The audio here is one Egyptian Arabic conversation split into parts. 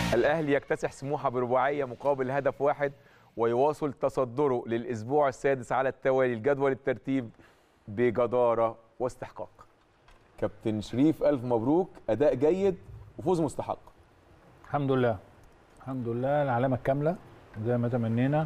الاهلي يكتسح سموحه برباعيه مقابل هدف واحد ويواصل تصدره للاسبوع السادس على التوالي لجدول الترتيب بجداره واستحقاق كابتن شريف الف مبروك اداء جيد وفوز مستحق الحمد لله الحمد لله العلامه الكامله زي ما تمنينا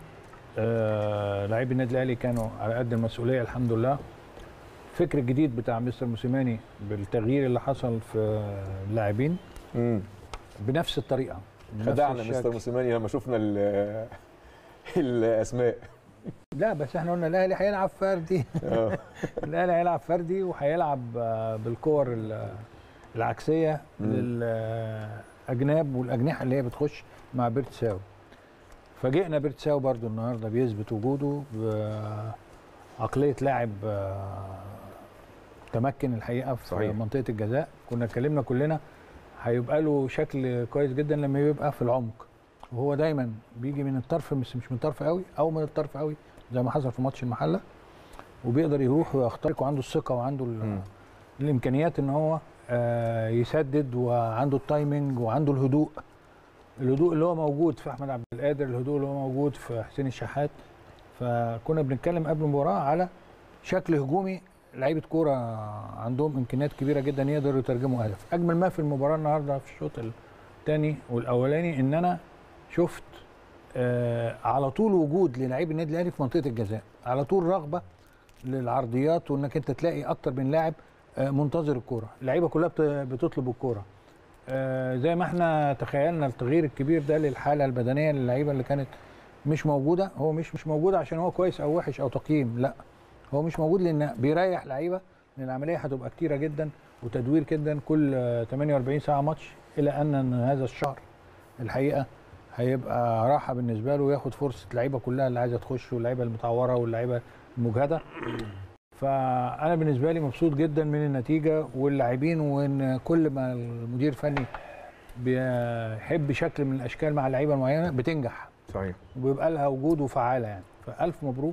آه لاعبي النادي الاهلي كانوا على قد المسؤوليه الحمد لله الفكر الجديد بتاع مستر موسيماني بالتغيير اللي حصل في اللاعبين امم بنفس الطريقه بنفس خدعنا الشكل. مستر موسيماني لما شفنا ال- الاسماء لا بس احنا قلنا الاهلي هيلعب فردي آه. الاهلي هيلعب فردي وهيلعب آه، بالكور ال- العكسيه مم. للاجناب والاجنحه اللي هي بتخش مع بيرتساو فاجئنا بيرتساو برضو النهارده بيثبت وجوده بعقليه لاعب آه، تمكن الحقيقه في صحيح. منطقه الجزاء كنا اتكلمنا كلنا هيبقى له شكل كويس جدا لما يبقى في العمق وهو دايما بيجي من الطرف بس مش من الطرف قوي او من الطرف قوي زي ما حصل في ماتش المحله وبيقدر يروح ويخترق وعنده الثقه وعنده ال- مم. الامكانيات ان هو آه، يسدد وعنده التايمنج وعنده الهدوء الهدوء اللي هو موجود في احمد عبد القادر الهدوء اللي هو موجود في حسين الشحات فكنا بنتكلم قبل المباراه على شكل هجومي لعيبه كوره عندهم امكانيات كبيره جدا يقدروا يترجموا هدف اجمل ما في المباراه النهارده في الشوط الثاني والاولاني ان انا شفت آه على طول وجود للاعيب النادي الاهلي في منطقه الجزاء على طول رغبه للعرضيات وانك انت تلاقي اكتر من لاعب آه منتظر الكوره اللعيبه كلها بت- بتطلب الكوره آه زي ما احنا تخيلنا التغيير الكبير ده للحاله البدنيه للعيبه اللي كانت مش موجوده هو مش مش موجود عشان هو كويس او وحش او تقييم لا هو مش موجود لان بيريح لعيبه لان العمليه هتبقى كتيره جدا وتدوير جدا كل آه، 48 ساعه ماتش الى ان هذا الشهر الحقيقه هيبقى راحه بالنسبه له وياخد فرصه اللعيبه كلها اللي عايزه تخش واللعيبه المتعوره واللعيبه المجهده فانا بالنسبه لي مبسوط جدا من النتيجه واللاعبين وان كل ما المدير الفني بيحب شكل من الاشكال مع اللعيبه المعينه بتنجح صحيح وبيبقى لها وجود وفعاله يعني فالف مبروك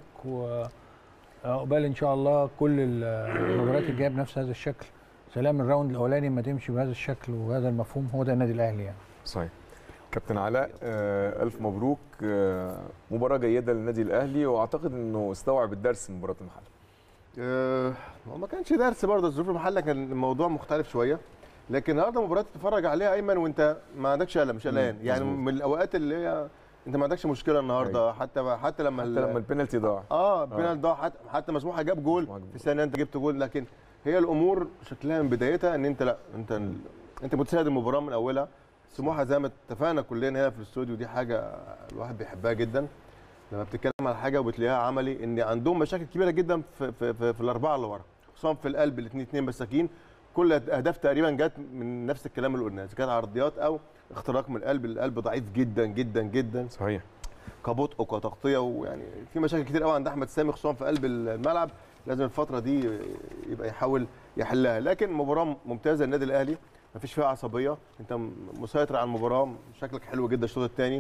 وعقبال ان شاء الله كل المباريات الجايه بنفس هذا الشكل سلام الراوند الاولاني ما تمشي بهذا الشكل وهذا المفهوم هو ده النادي الاهلي يعني صحيح كابتن علاء آه، الف مبروك آه، مباراه جيده للنادي الاهلي واعتقد انه استوعب الدرس من مباراه المحل آه، هو ما كانش درس برضه ظروف المحله كان الموضوع مختلف شويه لكن النهارده مباراه تتفرج عليها ايمن وانت ما عندكش قلق مش قلقان مم، يعني مظبوط. من الاوقات اللي هي انت ما عندكش مشكله النهارده حتى حتى لما حتى ال- لما البينالتي ضاع اه بينال ضاع حتى حتى مسموحه جاب جول مسموحة جاب في ثانيه انت جبت جول لكن هي الامور شكلها من بدايتها ان انت لا انت ال... انت متسيد المباراه من اولها سموحه زي ما اتفقنا كلنا هنا في الاستوديو دي حاجه الواحد بيحبها جدا لما بتتكلم على حاجه وبتلاقيها عملي ان عندهم مشاكل كبيره جدا في في, في, في الاربعه اللي ورا خصوصا في القلب الاثنين اثنين مساكين كل اهداف تقريبا جت من نفس الكلام اللي قلناه اذا كانت عرضيات او اختراق من القلب القلب ضعيف جدا جدا جدا صحيح كبطء وكتغطيه ويعني في مشاكل كتير قوي عند احمد سامي خصوصا في قلب الملعب لازم الفتره دي يبقى يحاول يحلها لكن مباراه ممتازه للنادي الاهلي ما فيش فيها عصبيه انت مسيطر على المباراه شكلك حلو جدا الشوط الثاني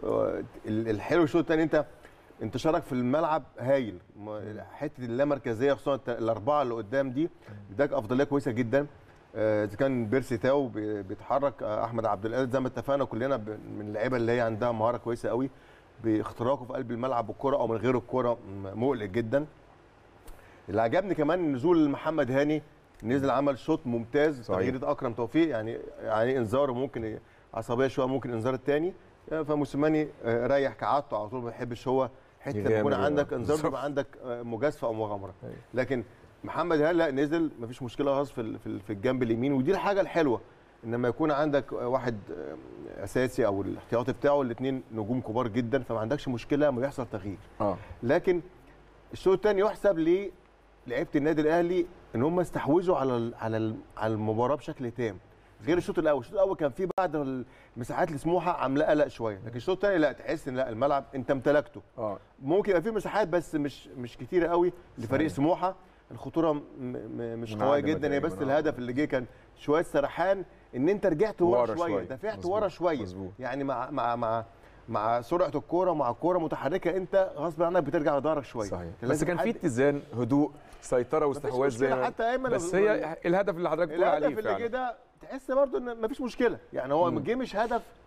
الحلو الشوط الثاني انت انتشارك في الملعب هايل م- حته اللامركزيه خصوصا الت- الاربعه اللي قدام دي اداك افضليه كويسه جدا آه، اذا كان بيرسي تاو بي- بيتحرك آه، احمد عبد القادر زي ما اتفقنا كلنا ب- من اللعيبه اللي هي عندها مهاره كويسه قوي باختراقه في قلب الملعب بالكره او من غير الكره م- مقلق جدا اللي عجبني كمان نزول محمد هاني نزل عمل شوط ممتاز صحيح. تغيير اكرم توفيق يعني يعني انذار وممكن عصبيه شويه ممكن انذار الثاني فموسيماني آه، ريح كعادته على طول ما بيحبش هو حته يغامر يكون يعني. عندك انذار بالظبط. يبقى عندك آه، مجازفه او مغامره أيوة. لكن محمد هاني لا نزل مفيش مشكله خالص في ال- في ال- في الجنب اليمين ودي الحاجه الحلوه انما يكون عندك واحد آه، اساسي او الاحتياطي بتاعه الاثنين نجوم كبار جدا فما عندكش مشكله لما يحصل تغيير اه لكن الشوط الثاني يحسب ل لعيبه النادي الاهلي ان هم استحوذوا على ال- على ال- على المباراه بشكل تام غير الشوط الاول الشوط الاول كان فيه بعض المساحات اللي سموحه عامله قلق شويه لكن الشوط الثاني لا تحس ان لا الملعب انت امتلكته اه ممكن يبقى فيه مساحات بس مش مش كتيره قوي لفريق صحيح. سموحه الخطوره م م مش منعدمة قويه جدا هي بس تقريباً، آه. الهدف اللي جه كان شويه سرحان ان انت رجعت ورا, ورا شويه شوية. دفعت مظبوط، ورا شويه مظبوط. يعني مع مع مع مع سرعه الكوره مع الكوره متحركه انت غصب عنك بترجع لظهرك شويه صحيح كان بس لازم كان في حد- اتزان هدوء سيطره مفيش واستحواذ زي مشكلة ما- حتى ايمن بس لما- هي الهدف اللي حضرتك بتقول عليه الهدف اللي فعلا جه ده تحس برضه ان مفيش مشكله يعني هو مم. جه مش هدف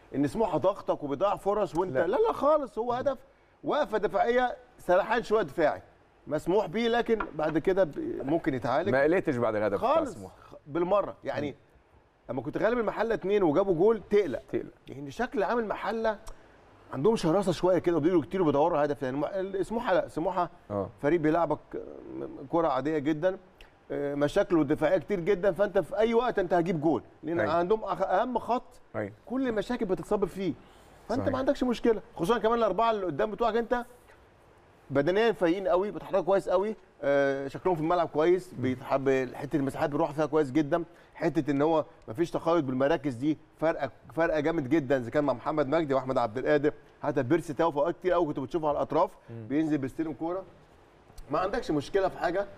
ان سموحه ضغطك وبيضيع فرص وانت لا. لا لا, لا خالص هو هدف وقفه دفاعيه سرحان شويه دفاعي مسموح بيه لكن بعد كده ب- ممكن يتعالج ما قلقتش بعد الهدف بتاع خالص سموحه بالمره يعني لما كنت غالب المحله اتنين وجابوا جول تقلق تقلق يعني شكل عامل محله عندهم شراسه شويه كده وبيجروا كتير وبيدوروا هدف يعني الم- سموحه لا سموحه اه فريق بيلعبك كره عاديه جدا آه، مشاكله الدفاعيه كتير جدا فانت في اي وقت انت هجيب جول لان أيوة. عندهم أخ- اهم خط ايوه كل المشاكل بتتصاب فيه فانت صحيح. ما عندكش مشكله خصوصا كمان الاربعه اللي قدام بتوعك انت بدنيا فايقين قوي بيتحركوا كويس قوي آه، شكلهم في الملعب كويس بيتحب حته المساحات بيروح فيها كويس جدا حته ان هو ما فيش تخيط بالمراكز دي فرقه فرقه جامد جدا اذا كان مع محمد مجدي واحمد عبد القادر حتى بيرسي تاو في اوقات كتير قوي كنت بتشوفه على الاطراف بينزل بيستلم كوره ما عندكش مشكله في حاجه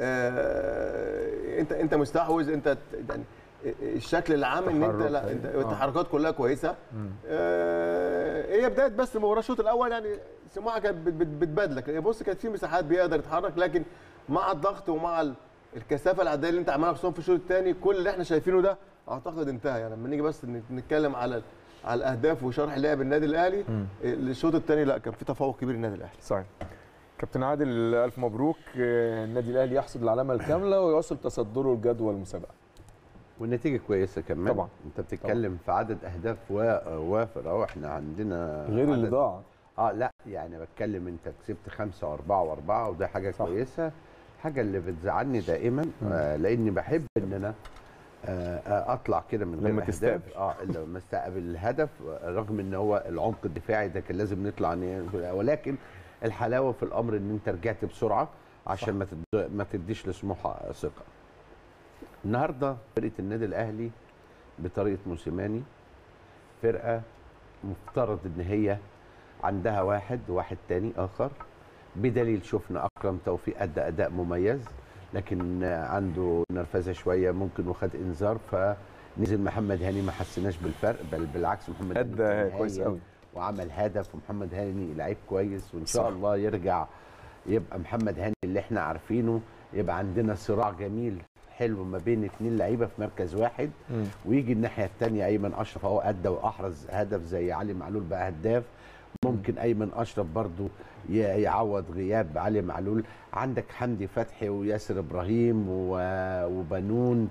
آه، انت انت مستحوذ انت ت- يعني الشكل العام ان انت تحرك، لا انت أيوة. آه. التحركات كلها كويسه آه، هي بدايه بس المباراه الشوط الاول يعني سموحه كانت بت- بت- بتبادلك هي بص كانت في مساحات بيقدر يتحرك لكن مع الضغط ومع ال- الكثافه العدديه اللي انت عملها خصوصا في الشوط الثاني كل اللي احنا شايفينه ده اعتقد انتهى يعني لما نيجي بس ن- نتكلم على على الاهداف وشرح لعب النادي الاهلي الشوط الثاني لا كان في تفوق كبير للنادي الاهلي صحيح كابتن عادل الف مبروك آه، النادي الاهلي يحصد العلامه الكامله ويواصل تصدره لجدول المسابقه والنتيجه كويسه كمان طبعا. انت بتتكلم في عدد اهداف و- وافر اهو احنا عندنا غير اللي عدد- ضاع اه لا يعني بتكلم انت كسبت خمسه واربعه واربعه وده حاجه صح. كويسه الحاجه اللي بتزعلني دائما آه لاني بحب ان انا آه آه، اطلع كده من غير لما أهداف. تستقبل. اه لما استقبل الهدف آه، رغم ان هو العمق الدفاعي ده كان لازم نطلع ن- ولكن الحلاوه في الامر ان انت رجعت بسرعه عشان ما تد... ما تديش لسموحه ثقه النهارده فرقه النادي الاهلي بطريقه موسيماني فرقه مفترض ان هي عندها واحد وواحد تاني اخر بدليل شفنا اكرم توفيق ادى اداء مميز لكن عنده نرفزه شويه ممكن وخد انذار فنزل محمد هاني ما حسيناش بالفرق بل بالعكس محمد هاني كان ادى كويس هايل قوي وعمل هدف ومحمد هاني لعيب كويس وان شاء صح. الله يرجع يبقى محمد هاني اللي احنا عارفينه يبقى عندنا صراع جميل حلو ما بين اتنين لعيبه في مركز واحد مم. ويجي الناحيه الثانيه ايمن اشرف اهو ادى واحرز هدف زي علي معلول بقى هداف ممكن ايمن اشرف برضو ي- يعوض غياب علي معلول عندك حمدي فتحي وياسر ابراهيم و- وبنون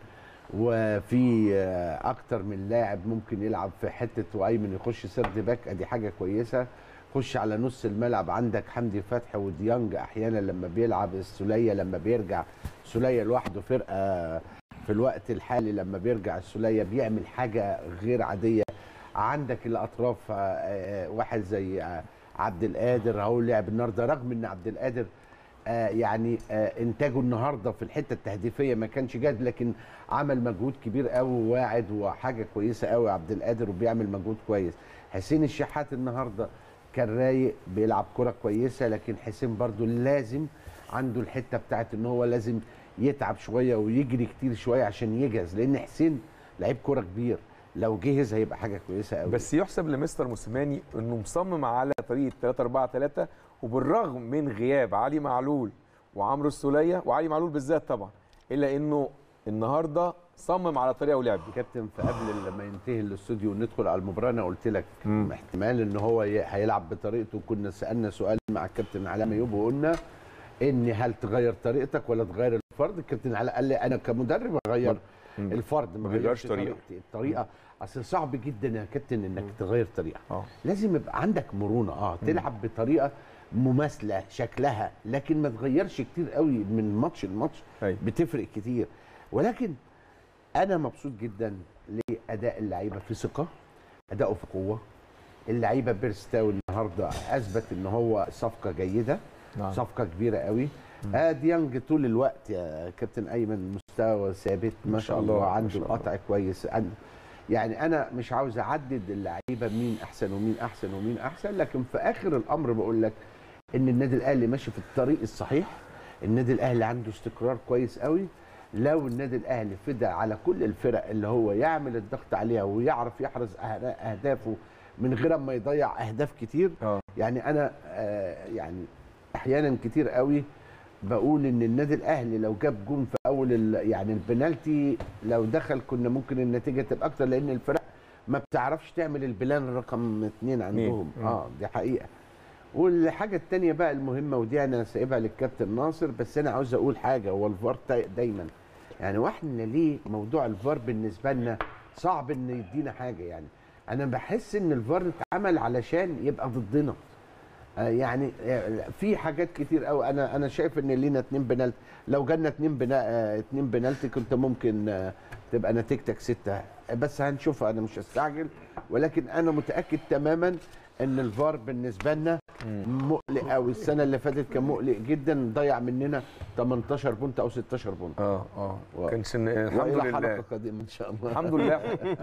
وفي آه، اكتر من لاعب ممكن يلعب في حته وايمن يخش سيرد باك ادي حاجه كويسه خش على نص الملعب عندك حمدي فتحي وديانج احيانا لما بيلعب السوليه لما بيرجع سوليه لوحده فرقه في الوقت الحالي لما بيرجع السوليه بيعمل حاجه غير عاديه عندك الاطراف آه، آه، واحد زي آه، عبد القادر اهو لعب النهارده رغم ان عبد القادر آه، يعني آه، انتاجه النهارده في الحته التهديفيه ما كانش جاد لكن عمل مجهود كبير قوي وواعد وحاجه كويسه قوي عبد القادر وبيعمل مجهود كويس حسين الشحات النهارده كان رايق بيلعب كره كويسه لكن حسين برضو لازم عنده الحته بتاعت ان هو لازم يتعب شويه ويجري كتير شويه عشان يجهز لان حسين لعيب كره كبير لو جهز هيبقى حاجه كويسه قوي بس يحسب لمستر موسيماني انه مصمم على طريقه 3 4 3 وبالرغم من غياب علي معلول وعمرو السوليه وعلي معلول بالذات طبعا الا انه النهارده صمم على طريقه ولعب كابتن في قبل لما ينتهي الاستوديو وندخل على المباراه انا قلت لك مم. احتمال ان هو ي- هيلعب بطريقته كنا سالنا سؤال مع الكابتن علاء ميوب وقلنا ان هل تغير طريقتك ولا تغير الفرد الكابتن علاء قال لي انا كمدرب اغير مم. الفرد ما بيغيرش أغيرش طريقة. طريقتي. الطريقه اصل صعب جدا يا كابتن انك تغير طريقه اه لازم يبقى عندك مرونه اه تلعب بطريقه مماثله شكلها لكن ما تغيرش كتير قوي من ماتش لماتش أيوة. بتفرق كتير ولكن انا مبسوط جدا لاداء اللعيبه في ثقه اداؤه في قوه اللعيبه بيرستاو النهارده اثبت ان هو صفقه جيده نعم. صفقه كبيره قوي آه ديانج طول الوقت يا كابتن ايمن مستوى ثابت ما شاء الله ما عنده شاء الله. القطع كويس عنده يعني انا مش عاوز اعدد اللعيبه مين احسن ومين احسن ومين احسن لكن في اخر الامر بقول لك ان النادي الاهلي ماشي في الطريق الصحيح النادي الاهلي عنده استقرار كويس قوي لو النادي الاهلي فدى على كل الفرق اللي هو يعمل الضغط عليها ويعرف يحرز أهدا- اهدافه من غير ما يضيع اهداف كتير اه يعني انا آه يعني احيانا كتير قوي بقول ان النادي الاهلي لو جاب جون في اول ال- يعني البنالتي لو دخل كنا ممكن النتيجه تبقى اكتر لان الفرق ما بتعرفش تعمل البلان رقم اتنين عندهم مم. اه دي حقيقه والحاجه التانية بقى المهمه ودي انا سايبها للكابتن ناصر بس انا عاوز اقول حاجه هو الفار دا- دايما يعني واحنا ليه موضوع الفار بالنسبه لنا صعب ان يدينا حاجه يعني انا بحس ان الفار اتعمل علشان يبقى ضدنا آه، يعني آه، في حاجات كتير قوي انا انا شايف ان لينا اتنين بنالتي لو جالنا اتنين بنا آه، اتنين بنالتي كنت ممكن آه، تبقى نتيجتك ستة بس هنشوفها انا مش هستعجل ولكن انا متاكد تماما ان الفار بالنسبه لنا مقلق قوي السنه اللي فاتت كان مقلق جدا ضيع مننا 18 بونت او 16 بونت اه اه و- كانش الحمد وإلى لله حلقه قادمه ان شاء الله الحمد لله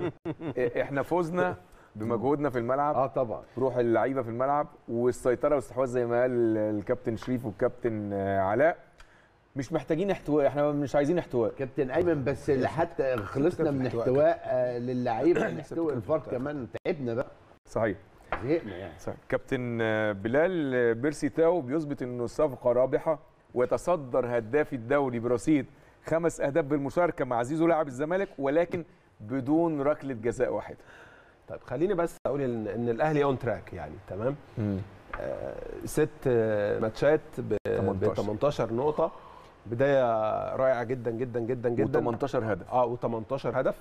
احنا فزنا بمجهودنا في الملعب اه طبعا روح اللعيبه في الملعب والسيطره والاستحواذ زي ما قال الكابتن شريف والكابتن آه، علاء مش محتاجين احتواء احنا مش عايزين احتواء كابتن ايمن بس حتى خلصنا من احتواء آه، للعيبه نحتوي الفار كمان تعبنا بقى صحيح زهقنا يعني صحيح. كابتن آه، بلال آه، بيرسي تاو بيثبت انه الصفقه رابحه ويتصدر هداف الدوري برصيد خمس اهداف بالمشاركه مع زيزو لاعب الزمالك ولكن بدون ركله جزاء واحده طيب خليني بس اقول ان إن الاهلي اون تراك يعني تمام آه، ست آه، ماتشات ب 18. 18 نقطه بدايه رائعه جدا جدا جدا جدا و18 هدف اه و18 هدف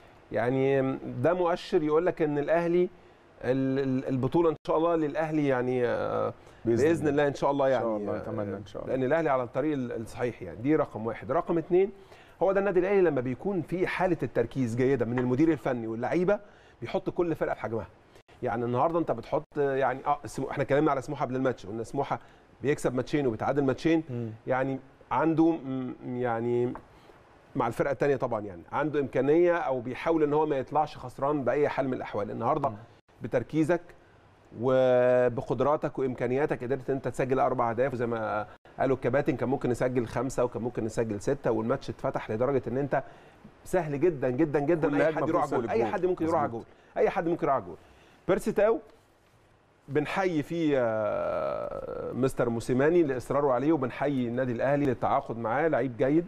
يعني ده مؤشر يقول لك ان الاهلي ال- ال- البطوله ان شاء الله للاهلي يعني آه، باذن الله ان شاء الله إن يعني شاء الله، آه، نتمنى إن شاء الله. لان الاهلي على الطريق ال- الصحيح يعني دي رقم واحد رقم اثنين هو ده النادي الاهلي لما بيكون في حاله التركيز جيده من المدير الفني واللعيبه بيحط كل فرقه في حجمها يعني النهارده انت بتحط يعني اه سمو- احنا اتكلمنا على سموحه قبل الماتش قلنا سموحه بيكسب ماتشين وبيتعادل ماتشين يعني عنده م- يعني مع الفرقه الثانيه طبعا يعني عنده امكانيه او بيحاول ان هو ما يطلعش خسران باي حال من الاحوال النهارده بتركيزك وبقدراتك وامكانياتك قدرت انت تسجل اربع اهداف وزي ما قالوا الكباتن كان ممكن نسجل خمسه وكان ممكن نسجل سته والماتش اتفتح لدرجه ان انت سهل جدا جدا جدا كل اي هجمة حد يروح على بتوصل جول اي للجول. حد ممكن يروح على مظبوط. جول اي حد ممكن يروح على جول بيرسي تاو بنحيي فيه آه، مستر موسيماني لاصراره عليه وبنحيي النادي الاهلي للتعاقد معاه لعيب جيد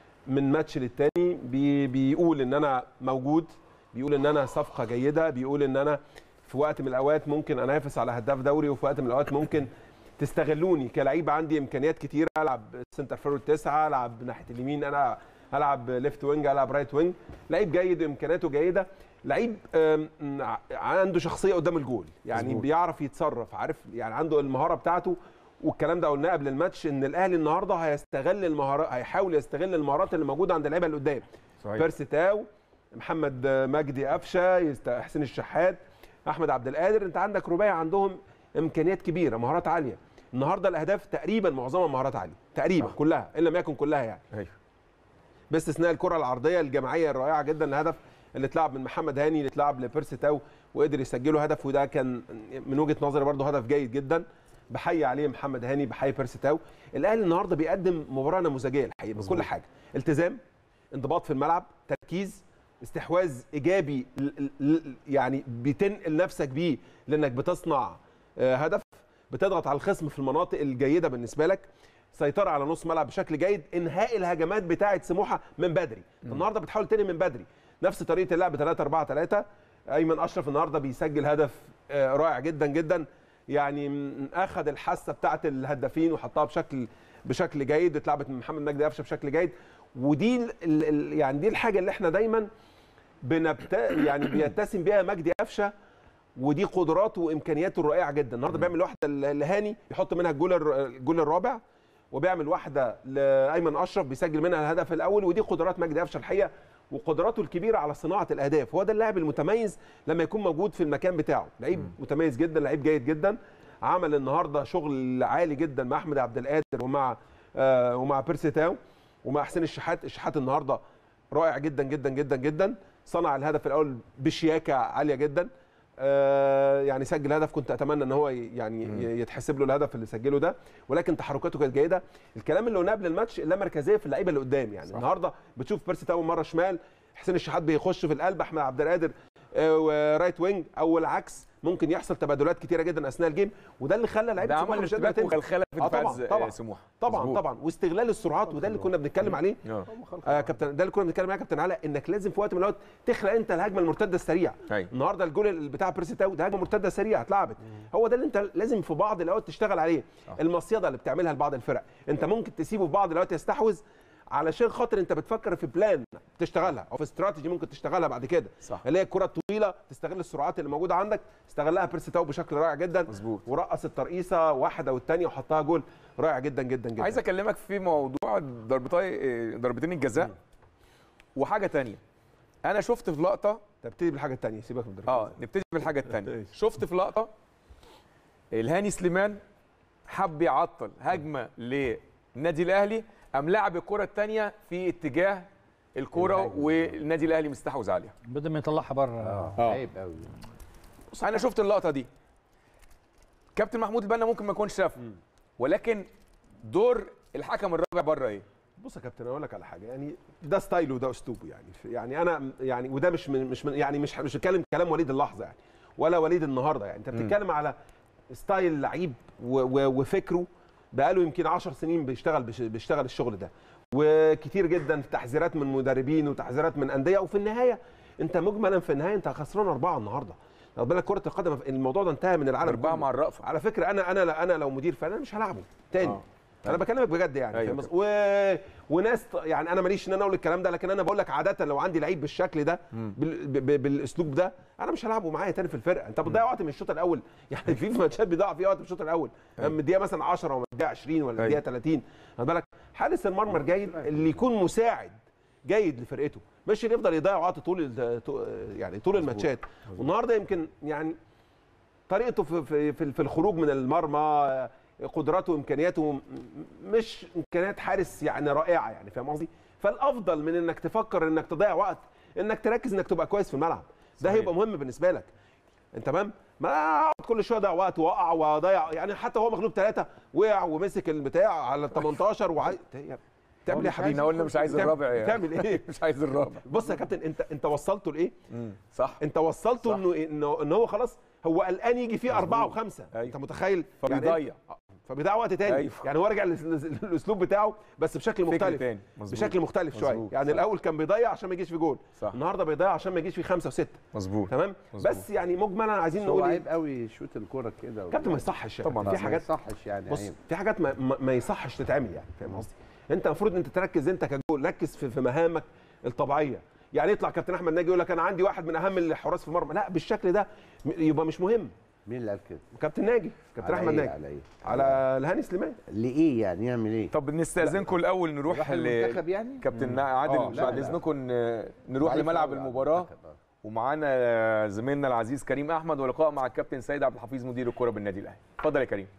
من ماتش للتاني بي بيقول ان انا موجود بيقول ان انا صفقه جيده بيقول ان انا في وقت من الاوقات ممكن انافس على هداف دوري وفي وقت من الاوقات ممكن تستغلوني كلعيب عندي امكانيات كتيره العب سنتر فورورد تسعه العب ناحيه اليمين انا العب ليفت وينج العب رايت وينج لعيب جيد امكانياته جيده لعيب آم، ع- عنده شخصيه قدام الجول يعني مظبوط. بيعرف يتصرف عارف يعني عنده المهاره بتاعته والكلام ده قلناه قبل الماتش ان الاهلي النهارده هيستغل المهارات هيحاول يستغل المهارات اللي موجوده عند اللعيبه اللي قدام صحيح بيرسي تاو محمد مجدي قفشه يست- حسين الشحات احمد عبد القادر انت عندك رباعي عندهم امكانيات كبيره مهارات عاليه النهارده الاهداف تقريبا معظمها مهارات عاليه تقريبا صح. كلها ان لم يكن كلها يعني ايوه باستثناء الكره العرضيه الجماعيه الرائعه جدا الهدف اللي اتلعب من محمد هاني اللي اتلعب لبيرسي تاو وقدر يسجله هدف وده كان من وجهه نظري برضه هدف جيد جدا بحيي عليه محمد هاني بحيي بيرسي تاو الاهلي النهارده بيقدم مباراه نموذجيه الحقيقه مظبوط. بكل حاجه التزام انضباط في الملعب تركيز استحواذ ايجابي ل- ل- يعني بتنقل نفسك بيه لانك بتصنع آه، هدف بتضغط على الخصم في المناطق الجيده بالنسبه لك سيطره على نص ملعب بشكل جيد انهاء الهجمات بتاعه سموحه من بدري النهارده بتحاول تنهي من بدري نفس طريقه اللعب 3 4 3 ايمن اشرف النهارده بيسجل هدف آه، رائع جدا جدا يعني م- اخذ الحاسه بتاعه الهدافين وحطها بشكل بشكل جيد اتلعبت من محمد مجدي قفشه بشكل جيد ودي ال ال يعني دي الحاجه اللي احنا دايما بنبت يعني بيتسم بيها مجدي قفشه ودي قدراته وامكانياته الرائعه جدا النهارده بيعمل واحده ل- لهاني يحط منها الجول الر- الجول الرابع وبيعمل واحده لايمن اشرف بيسجل منها الهدف الاول ودي قدرات مجدي قفشه الحقيقه وقدراته الكبيره على صناعه الاهداف هو ده اللاعب المتميز لما يكون موجود في المكان بتاعه لعيب متميز جدا لعيب جيد جدا عمل النهارده شغل عالي جدا مع احمد عبد القادر ومع آه ومع بيرسي تاو ومع حسين الشحات الشحات النهارده رائع جدا جدا جدا جدا صنع الهدف الاول بشياكه عاليه جدا آه يعني سجل هدف كنت اتمنى ان هو ي- يعني ي- يتحسب له الهدف اللي سجله ده ولكن تحركاته كانت جيده الكلام اللي قلناه قبل الماتش اللامركزيه في اللعيبه اللي قدام يعني صح. النهارده بتشوف بيرسي تاو مره شمال حسين الشحات بيخش في القلب احمد عبد القادر آه، ورايت وينج او العكس ممكن يحصل تبادلات كتيره جدا اثناء الجيم وده اللي خلى لعيبه ده سموحة عمل مش قادرة ارتباك تنزل. وخلخله في آه دفاع طبعا طبعا سموحه طبعا مظبوط. طبعا واستغلال السرعات وده اللي كنا بنتكلم عليه آه. آه كابتن ده اللي كنا بنتكلم عليه يا كابتن علاء انك لازم في وقت من الاوقات تخلق انت الهجمه المرتده السريعه أيوة. النهارده الجول اللي بتاع بيرسي تاو ده هجمه مرتده سريعه اتلعبت هو ده اللي انت لازم في بعض الاوقات تشتغل عليه المصيده اللي بتعملها لبعض الفرق انت ممكن تسيبه في بعض الاوقات يستحوذ علشان خاطر انت بتفكر في بلان تشتغلها او في استراتيجي ممكن تشتغلها بعد كده صح. اللي هي الكره الطويله تستغل السرعات اللي موجوده عندك استغلها بيرسي تاو بشكل رائع جدا مظبوط. ورقص الترقيصه واحده والثانيه وحطها جول رائع جدا جدا جدا عايز اكلمك في موضوع ضربتي ضربتين الجزاء وحاجه تانية انا شفت في لقطه تبتدي بالحاجه الثانيه سيبك من الضربة. اه نبتدي بالحاجه الثانيه ماشي. شفت في لقطه الهاني سليمان حب يعطل هجمه للنادي الاهلي قام لعب الكره الثانيه في اتجاه الكره والنادي الاهلي مستحوذ عليها بدل ما يطلعها بره آه. عيب قوي انا شفت اللقطه دي كابتن محمود البنا ممكن ما يكونش شافها ولكن دور الحكم الرابع بره ايه بص يا كابتن اقول لك على حاجه يعني ده ستايله وده اسلوبه يعني يعني انا يعني وده مش من مش من يعني مش مش بتكلم كلام وليد اللحظه يعني ولا وليد النهارده يعني انت بتتكلم على ستايل لعيب و- و- وفكره بقاله يمكن 10 سنين بيشتغل بيش- بيشتغل الشغل ده وكتير جدا في تحذيرات من مدربين وتحذيرات من انديه وفي النهايه انت مجملا في النهايه انت خسران اربعه النهارده خد بالك كره القدم الموضوع ده انتهى من العالم اربعه كله. مع الرأفه على فكره انا انا انا لو مدير فني انا مش هلعبه تاني آه. آه. انا بكلمك بجد يعني أيوة أيوة و... وناس ط- يعني انا ماليش ان انا اقول الكلام ده لكن انا بقول لك عاده لو عندي لعيب بالشكل ده بال... ب... ب... بالاسلوب ده انا مش هلعبه معايا تاني في الفرقه انت بتضيع وقت من الشوط الاول يعني في في ماتشات بيضيع فيها وقت من الشوط الاول من الدقيقه مثلا 10 ولا الدقيقه 20 ولا الدقيقه 30 خد بالك حارس المرمى الجيد اللي يكون مساعد جيد لفرقته مش اللي يفضل يضيع وقت طول ال... يعني طول الماتشات والنهارده يمكن يعني طريقته في في في, في الخروج من المرمى قدراته وامكانياته م- مش امكانيات حارس يعني رائعه يعني فاهم قصدي؟ فالافضل من انك تفكر انك تضيع وقت انك تركز انك تبقى كويس في الملعب ده صحيح. هيبقى مهم بالنسبه لك انت تمام؟ ما اقعد كل شويه اضيع وقت واقع واضيع يعني حتى هو مغلوب ثلاثه وقع ومسك البتاع على ال 18 وعاي... تعمل ايه يا حبيبي؟ احنا قلنا مش عايز تعمل- الرابع يعني. تعمل ايه؟ مش عايز الرابع بص يا كابتن انت انت وصلته لايه؟ صح انت وصلته صح. انه انه ان هو خلاص هو قلقان يجي فيه اربعه وخمسه أيوة. انت متخيل فبيضيع. يعني فبيضيع وقت تاني أيوة. يعني هو رجع لل- للاسلوب بتاعه بس بشكل فكر مختلف تاني. مظبوط. بشكل مختلف شويه مظبوط. يعني صح. الاول كان بيضيع عشان ما يجيش في جول صح. النهارده بيضيع عشان ما يجيش في خمسه وسته مظبوط تمام مظبوط. بس يعني مجملا عايزين هو نقول ايه عيب قوي يشوت الكوره كده كابتن ما يصحش يعني. طبعاً. في ما حاجات يصحش يعني بص عيب. في حاجات ما, ما, ما يصحش تتعمل يعني فاهم قصدي انت المفروض انت تركز انت كجول ركز في, في مهامك الطبيعيه يعني يطلع كابتن احمد ناجي يقول لك انا عندي واحد من اهم الحراس في المرمى لا بالشكل ده م- يبقى مش مهم مين اللي قال كده؟ كابتن ناجي كابتن على احمد إيه؟ ناجي على ايه؟ على الهاني سليمان لايه يعني يعمل ايه؟ طب نستاذنكم الاول نروح راح ل المنتخب يعني؟ كابتن آه، عادل لا، بعد لا. اذنكم ن- نروح ضعيف لملعب أوي على المباراه المنتخب، آه. ومعانا زميلنا العزيز كريم احمد ولقاء مع الكابتن سيد عبد الحفيظ مدير الكره بالنادي الاهلي اتفضل يا كريم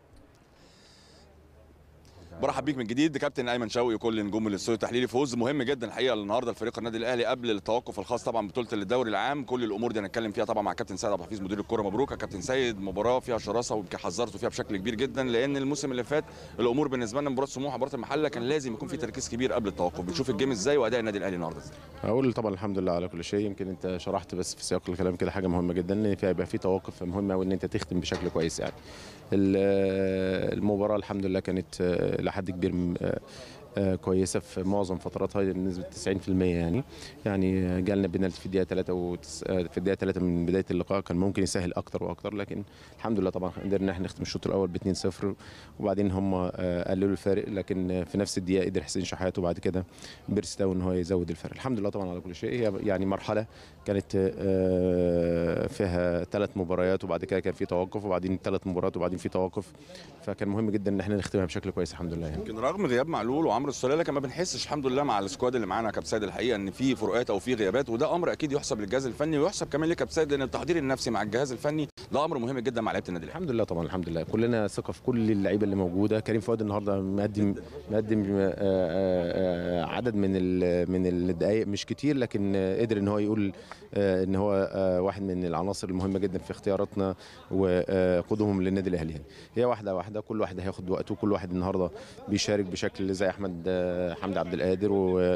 برحب بيك من جديد كابتن ايمن شوقي وكل نجوم الاستوديو التحليلي فوز مهم جدا الحقيقه النهارده لفريق النادي الاهلي قبل التوقف الخاص طبعا بطوله الدوري العام كل الامور دي هنتكلم فيها طبعا مع كابتن سيد عبد الحفيظ مدير الكره مبروك يا كابتن سيد مباراه فيها شراسه ويمكن حذرته فيها بشكل كبير جدا لان الموسم اللي فات الامور بالنسبه لنا مباراه سموحه مباراه المحله كان لازم يكون في تركيز كبير قبل التوقف بنشوف الجيم ازاي واداء النادي الاهلي النهارده ازاي اقول طبعا الحمد لله على كل شيء يمكن انت شرحت بس في سياق الكلام كده حاجه مهمه جدا ان في هيبقى في توقف مهم قوي ان انت تختم بشكل كويس يعني ال- المباراه الحمد لله كانت آه، لحد كبير م- آه، آه، كويسه في معظم فتراتها بنسبه 90% يعني يعني جالنا بنالتي في الدقيقه 3 وتس... آه، في الدقيقه 3 من بدايه اللقاء كان ممكن يسهل اكتر واكتر لكن الحمد لله طبعا قدرنا احنا نختم الشوط الاول ب 2-0 وبعدين هم آه، قللوا الفارق لكن آه، في نفس الدقيقه قدر حسين شحات وبعد كده بيرستاو ان هو يزود الفرق الحمد لله طبعا على كل شيء هي يعني مرحله كانت آه، فيها ثلاث مباريات وبعد كده كان في توقف وبعدين ثلاث مباريات وبعدين في توقف فكان مهم جدا ان احنا نختمها بشكل كويس الحمد لله يعني. يمكن رغم غياب معلول وعمرو السوليه لكن ما بنحسش الحمد لله مع السكواد اللي معانا يا كابتن سيد الحقيقه ان في فروقات او في غيابات وده امر اكيد يحسب للجهاز الفني ويحسب كمان لكابتن سيد لان التحضير النفسي مع الجهاز الفني ده امر مهم جدا مع لعيبه النادي الاهلي الحمد لله طبعا الحمد لله كلنا ثقه في كل اللعيبه اللي موجوده كريم فؤاد النهارده مقدم مقدم آه، آه، آه، عدد من ال- من الدقائق مش كتير لكن آه، قدر ان هو يقول آه، ان هو آه، واحد من العناصر المهمه جدا في اختياراتنا وقدومهم للنادي الاهلي يعني. هي واحده واحده كل واحد هياخد وقته كل واحد النهارده بيشارك بشكل زي احمد آه، حمدي عبد القادر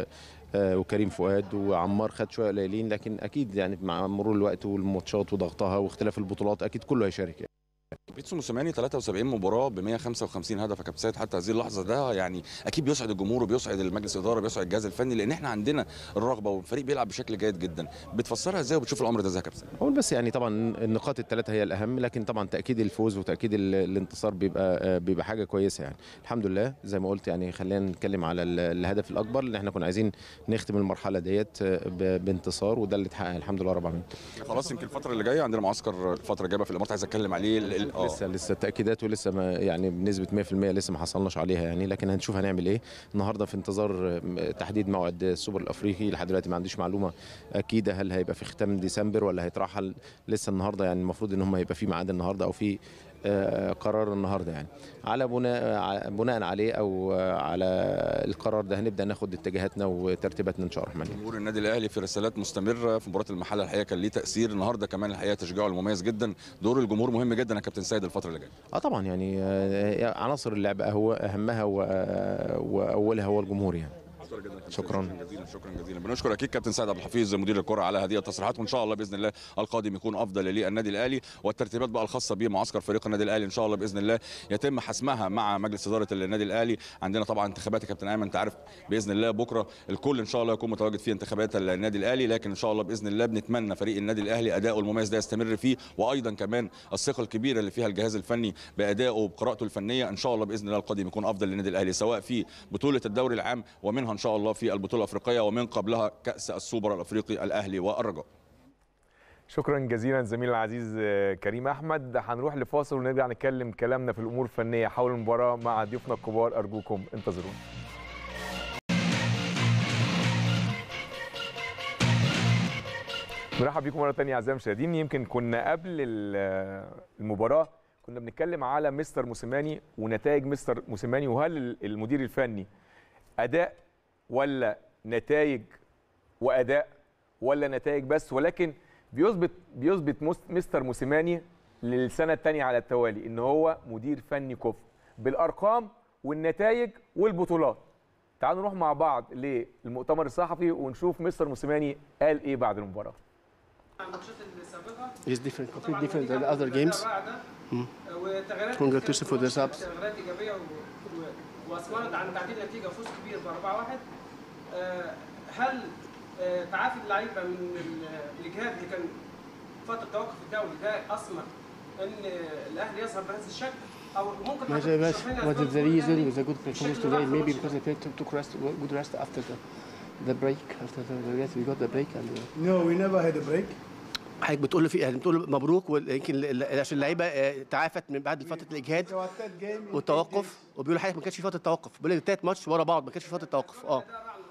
آه، وكريم فؤاد وعمار خد شويه قليلين لكن اكيد يعني مع مرور الوقت والماتشات وضغطها واختلاف البطولات اكيد كله هيشارك يعني. بيتسو موسيماني 73 مباراه ب 155 هدف يا كابتن سيد حتى هذه اللحظه ده يعني اكيد بيسعد الجمهور وبيسعد المجلس الاداره بيسعد الجهاز الفني لان احنا عندنا الرغبه والفريق بيلعب بشكل جيد جدا بتفسرها ازاي وبتشوف الامر ده ازاي يا كابتن سيد؟ اقول بس يعني طبعا النقاط الثلاثه هي الاهم لكن طبعا تاكيد الفوز وتاكيد ال- الانتصار بيبقى آه، بيبقى حاجه كويسه يعني الحمد لله زي ما قلت يعني خلينا نتكلم على ال- الهدف الاكبر اللي احنا كنا عايزين نختم المرحله ديت آه، ب- بانتصار وده اللي اتحقق الحمد لله رب العالمين خلاص يمكن الفتره اللي جايه عندنا معسكر الفتره الجايه بقى في الامارات عايز اتكلم عليه ال- ال- آه. لسه لسه التاكيدات ولسه ما يعني بنسبه 100% لسه ما حصلناش عليها يعني لكن هنشوف هنعمل ايه النهارده في انتظار آه، تحديد موعد السوبر الافريقي لحد دلوقتي ما عنديش معلومه اكيده هل هيبقى في ختام ديسمبر ولا هيترحل لسه النهارده يعني المفروض ان هم هيبقى في ميعاد النهارده او في آه، قرار النهارده يعني على بناء ع- بناء عليه او آه، على القرار ده هنبدا ناخد اتجاهاتنا وترتيباتنا ان شاء الله الرحمن جمهور النادي الاهلي في رسالات مستمره في مباراه المحله الحقيقه كان ليه تاثير النهارده كمان الحقيقه تشجيعه المميز جدا دور الجمهور مهم جدا يا كابتن سيد الفتره اللي جايه اه طبعا يعني آه، عناصر اللعب هو اهمها و- آه، واولها هو الجمهور يعني شكراً. جزيلا شكرا جزيلا بنشكر اكيد كابتن سعد عبد الحفيظ مدير الكره على هذه التصريحات وان شاء الله باذن الله القادم يكون افضل للنادي الاهلي والترتيبات بقى الخاصه بمعسكر فريق النادي الاهلي ان شاء الله باذن الله يتم حسمها مع مجلس اداره النادي الاهلي عندنا طبعا انتخابات يا كابتن ايمن انت عارف باذن الله بكره الكل ان شاء الله يكون متواجد في انتخابات النادي الاهلي لكن ان شاء الله باذن الله بنتمنى فريق النادي الاهلي اداؤه المميز ده يستمر فيه وايضا كمان الثقه الكبيره اللي فيها الجهاز الفني بادائه وبقراءته الفنيه ان شاء الله باذن الله القادم يكون افضل للنادي الاهلي سواء في بطوله الدوري العام ومنها ان شاء الله في البطوله الافريقيه ومن قبلها كاس السوبر الافريقي الاهلي والرجاء شكرا جزيلا زميلي العزيز آه، كريم احمد هنروح لفاصل ونرجع نتكلم كلامنا في الامور الفنيه حول المباراه مع ضيوفنا الكبار ارجوكم انتظرونا مرحبا بكم مره ثانيه اعزائي المشاهدين يمكن كنا قبل ال- المباراه كنا بنتكلم على مستر موسيماني ونتائج مستر موسيماني وهل المدير الفني اداء ولا نتائج واداء ولا نتائج بس ولكن بيثبت بيثبت مس- مستر موسيماني للسنه الثانيه على التوالي ان هو مدير فني كفء بالارقام والنتائج والبطولات تعالوا نروح مع بعض للمؤتمر الصحفي ونشوف مستر موسيماني قال ايه بعد المباراه is different, completely different than the other games. Congratulations for the subs. تغييرات ايجابيه و- و- واثمرت عن تعديل نتيجه فوز كبير ب 4-1 آه، هل آه، تعافي اللعيبه من ال- الاجهاد اللي كان فتره التوقف الدولي ده اثمر ان الاهلي يظهر بهذا الشكل او ممكن Mas, حضرتك mas تشرح لنا what أسباب is the خروج reason الأهلي with the good performance بالشكل today? ده Maybe خلاص؟ because they played, took rest, good rest after the, the break, after the, the rest, we got the break and uh, No, we never had a break. حضرتك بتقول له في يعني بتقول له مبروك ويمكن ال- ال- عشان اللعيبه آه، تعافت من بعد فتره الاجهاد Our third game. in والتوقف وبيقول لحضرتك ما كانش في فتره توقف بيقول لك تلات ماتش ورا بعض ما كانش في فتره توقف اه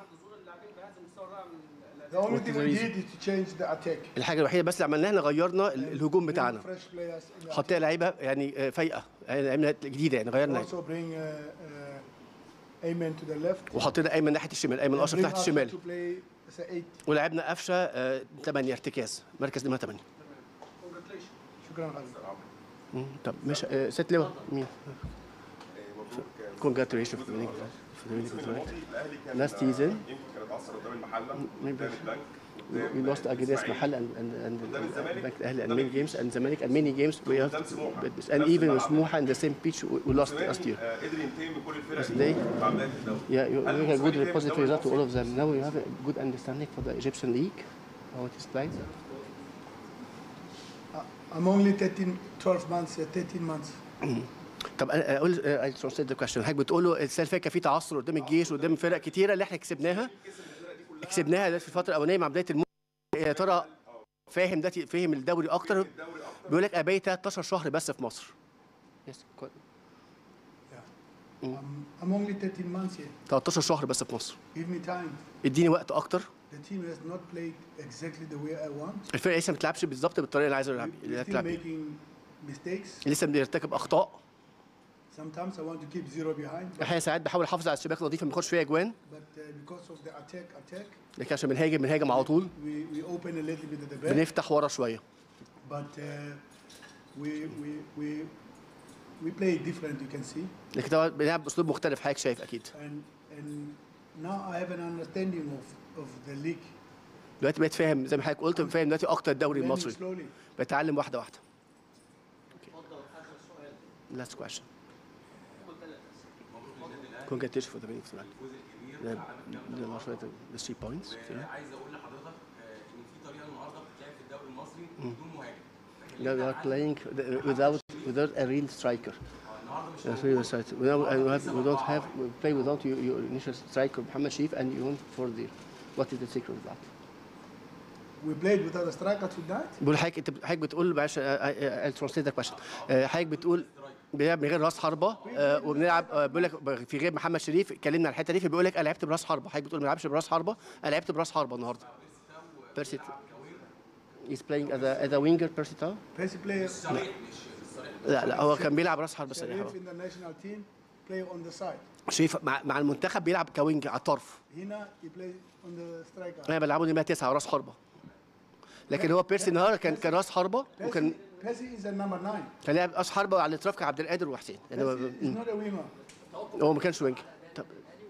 The only What thing is the we reason? did is to change the attack. الحاجه الوحيده بس اللي عملناها احنا غيرنا ال- الهجوم بتاعنا Fresh players. in the حطينا لعيبه يعني آه، فايقه يعني عملنا جديده يعني غيرنا Also bring uh, uh, Ayman to the left. وحطينا ايمن ناحيه الشمال ايمن And اشرف bring ناحيه Ashraf الشمال To play as a eight. ولعبنا قفشه 8 ارتكاز مركز نمره 8 شكرا حضرتك. طب مش آه، ست لواء مين؟ Congratulations for winning for winning the tournament. Last season, maybe we lost against Mahal and and and and Bank Ahli and many games and Zamalek and many games we have and even with Smoha in the same pitch we we lost last year. But today, yeah, you, you have good positive result to all of them. Now you have a good understanding for the Egyptian league, how it is played. I'm only 13, 12 months, uh, 13 months. طب انا اقول اي ترانسليت ذا كويشن حضرتك بتقول له السنه اللي فاتت كان في تعثر قدام الجيش وقدام فرق كتيره اللي احنا كسبناها كسبناها دلوقتي في الفتره الاولانيه مع بدايه الموسم يا ترى فاهم دلوقتي فاهم الدوري اكتر بيقول لك ابي 13 شهر بس في مصر يس I'm, I'm only 13 months here. 13 شهر بس في مصر Give me time. اديني وقت اكتر The team has not played exactly the way I want. الفرقه لسه ما بتلعبش بالظبط بالطريقه اللي عايزه يلعب We're اللي still تلعب بيها. making mistakes. لسه بيرتكب اخطاء Sometimes I want to keep zero behind. احيانا ساعات بحاول احافظ على الشباك نظيفه ما يخش فيها اجوان But uh, because of the attack, attack, لكن عشان بنهاجم بنهاجم على طول we, we open a little bit at the back. بنفتح ورا شويه But uh, we, we, we, we play different, you can see. لكن طبعا بنلعب باسلوب مختلف حضرتك شايف اكيد And, and now I have an understanding of, of the league. دلوقتي بقيت فاهم زي ما حضرتك قلت فاهم دلوقتي اكتر الدوري Learning المصري slowly. بتعلم واحده واحده Last question. Congratulations for the winning tonight. The, the last one, the three points. yeah. عايز اقول لحضرتك آه، ان في طريقه النهارده بتتلعب في الدوري المصري بدون مهاجم Now they are playing without without a real striker. That's really right. We don't, and we have, we don't have we play without your, your initial striker Muhammad Sharif and you went for the what is the secret of that? We played without a striker tonight. بقول حضرتك انت حضرتك بتقول معلش الترانسليت كويشن حضرتك بتقول بنلعب من غير راس حربه آه، وبنلعب آه، بيقول لك في غير محمد شريف اتكلمنا على الحته دي فبيقول لك انا لعبت براس حربه حضرتك بتقول ما لعبش براس حربه انا لعبت براس حربه النهارده بيرسي He's playing as a, as a winger Percy Tau? Percy plays لا لا هو كان بيلعب راس حربه صريح Sharif in the national team play on the side. شريف مع, مع المنتخب بيلعب كوينج على الطرف Hina he play on the striker. انا بلعبه نمره تسعه راس حربه لكن هو بيرسي النهارده كان كان راس حربه وكان Percy, Percy is a number nine. كان لاعب راس حربه على الاطراف كان عبد القادر وحسين يعني هو- Percy is not a winger. هو ما كانش وينج طب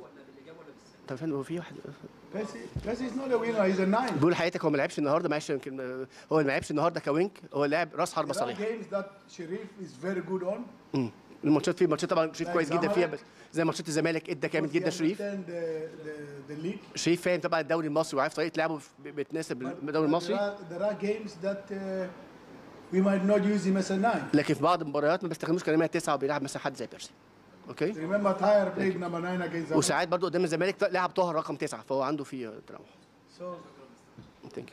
طب فين هو في واحد Percy, Percy is not a winger. He's a nine. بيقول حياتك هو ما لعبش النهارده معلش يمكن آه، هو ما لعبش النهارده كوينج هو لاعب راس حربه There are صريح games that Sharif is very good on. مم. الماتشات في ماتشات طبعا شريف Like كويس جدا فيها Zamalek. بس زي ماتشات الزمالك ادى جامد He جدا شريف understand the, the, the league. شريف فاهم طبعا الدوري المصري وعارف طريقه لعبه ب- بتناسب But- الدوري but there المصري are, there are games that uh, we might not use him as a nine. لكن في بعض المباريات ما بيستخدموش كلمه تسعه وبيلعب مثلا حد زي بيرسي اوكي Remember Tyre played number nine against Zamalek. وساعات برضو قدام الزمالك لعب طاهر رقم تسعه فهو عنده فيه تنوع So ثانك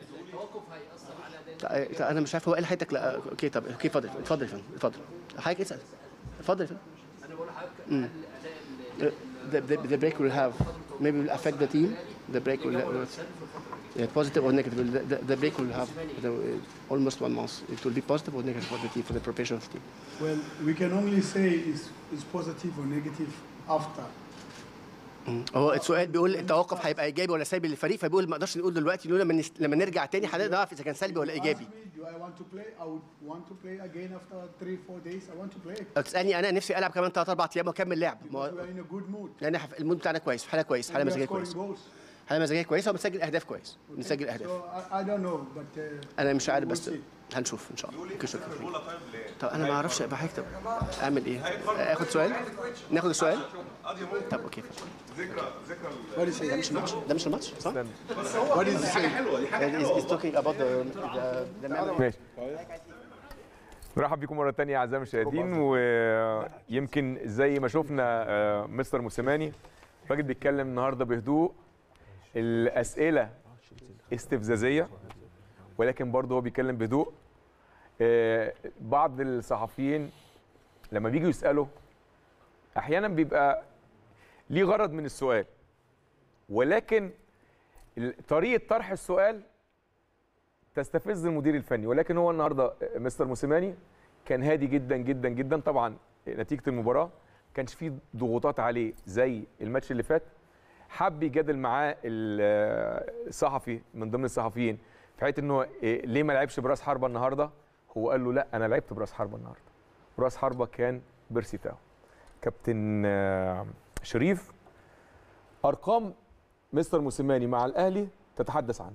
يو انا مش عارف هو قال حياتك لا اوكي طب اوكي اتفضل اتفضل يا فندم اتفضل حضرتك اسال اتفضل يا فندم انا بقول لحضرتك مم. the, the, the break will have maybe will affect the team. The break will yeah, positive or negative. The, the, the break will have the, almost one month. It will be positive or negative for the team for the preparation of the team. well, we can only say is is positive or negative after. هو السؤال بيقول التوقف هيبقى ايجابي ولا سلبي للفريق فبيقول ما نقدرش نقول دلوقتي نقول لما نس- لما نرجع تاني هنقدر نعرف اذا كان سلبي ولا ايجابي. Ask me, do I want to play? I would want to play again after three, four days. I want to play لو تسالني انا نفسي العب كمان ثلاث اربع ايام واكمل لعب because ما we are in a good mood. لان إحنا في- المود بتاعنا كويس في حاله كويس حاله We are مزاجيه scoring كويسه goals. حاله مزاجيه كويسه وبنسجل اهداف كويس بنسجل اهداف So I, I don't know, but uh, انا مش عارف we'll بس see. هنشوف ان شاء الله ممكن شكرا طب انا ما اعرفش ابقى هكتب اعمل ايه اخد سؤال ناخد السؤال طب اوكي What is ده مش الماتش ده مش الماتش صح؟ What is he saying? He's talking about the the, the ماشي نرحب بيكم مره تانية اعزائي المشاهدين ويمكن زي ما شفنا آه، مستر موسيماني الراجل بيتكلم النهارده بهدوء الاسئله استفزازيه ولكن برضه هو بيتكلم بهدوء آه، بعض الصحفيين لما بيجوا يسالوا احيانا بيبقى ليه غرض من السؤال ولكن ال- طريقه طرح السؤال تستفز المدير الفني ولكن هو النهارده مستر موسيماني كان هادي جدا جدا جدا طبعا نتيجه المباراه ما كانش فيه ضغوطات عليه زي الماتش اللي فات حب يجادل معاه ال- الصحفي من ضمن الصحفيين في حته ان هو إيه، ليه ما لعبش براس حربه النهارده هو قال له لا انا لعبت براس حربه النهارده براس حربه كان بيرسي تاو كابتن آه، شريف ارقام مستر موسيماني مع الاهلي تتحدث عنه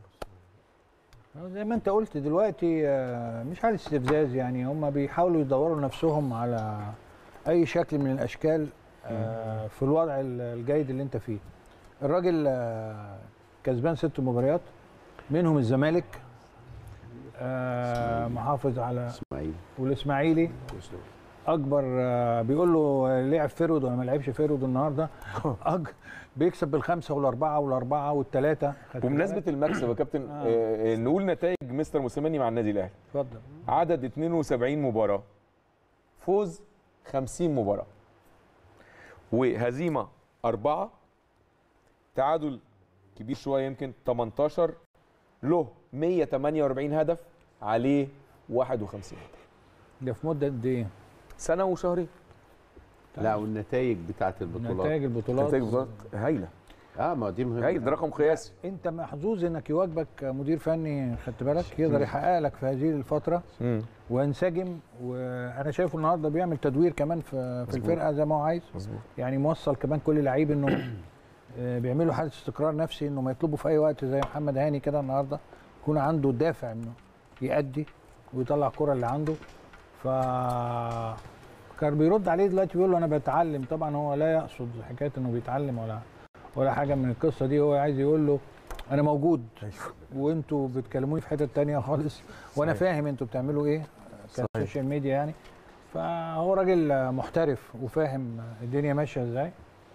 زي ما انت قلت دلوقتي آه، مش حاله استفزاز يعني هم بيحاولوا يدوروا نفسهم على اي شكل من الاشكال آه، في الوضع ال- الجيد اللي انت فيه الراجل آه، كسبان ست مباريات منهم الزمالك آه، محافظ على اسماعيل والاسماعيلي اكبر آه، بيقول له لعب فيرود ولا ما لعبش فيرود النهارده أج... بيكسب بالخمسه والاربعه والاربعه والثلاثه بمناسبه المكسب يا كابتن آه. آه. نقول نتائج مستر موسيماني مع النادي الاهلي اتفضل عدد 72 مباراه فوز 50 مباراه وهزيمه أربعة تعادل كبير شويه يمكن 18 له 148 هدف عليه 51 ده في مده قد ايه؟ سنه وشهرين لا والنتائج بتاعت البطولات نتائج البطولات نتائج بطولات هايله اه ما دي مهمه هايل ده رقم قياسي انت محظوظ انك يواجبك مدير فني خدت بالك يقدر يحقق لك في هذه الفتره مم. وينسجم وانا شايفه النهارده بيعمل تدوير كمان في في مظبوط. الفرقه زي ما هو عايز مظبوط يعني موصل كمان كل لعيب انه آه، بيعملوا حاله استقرار نفسي انه ما يطلبوا في اي وقت زي محمد هاني كده النهارده يكون عنده دافع انه يأدي ويطلع الكره اللي عنده ف كان بيرد عليه دلوقتي بيقول له انا بتعلم طبعا هو لا يقصد حكايه انه بيتعلم ولا ولا حاجه من القصه دي هو عايز يقول له انا موجود وانتوا بتكلموني في حته تانية خالص وانا صحيح. فاهم انتوا بتعملوا ايه صحيح. كسوشيال ميديا يعني فهو راجل محترف وفاهم الدنيا ماشيه ازاي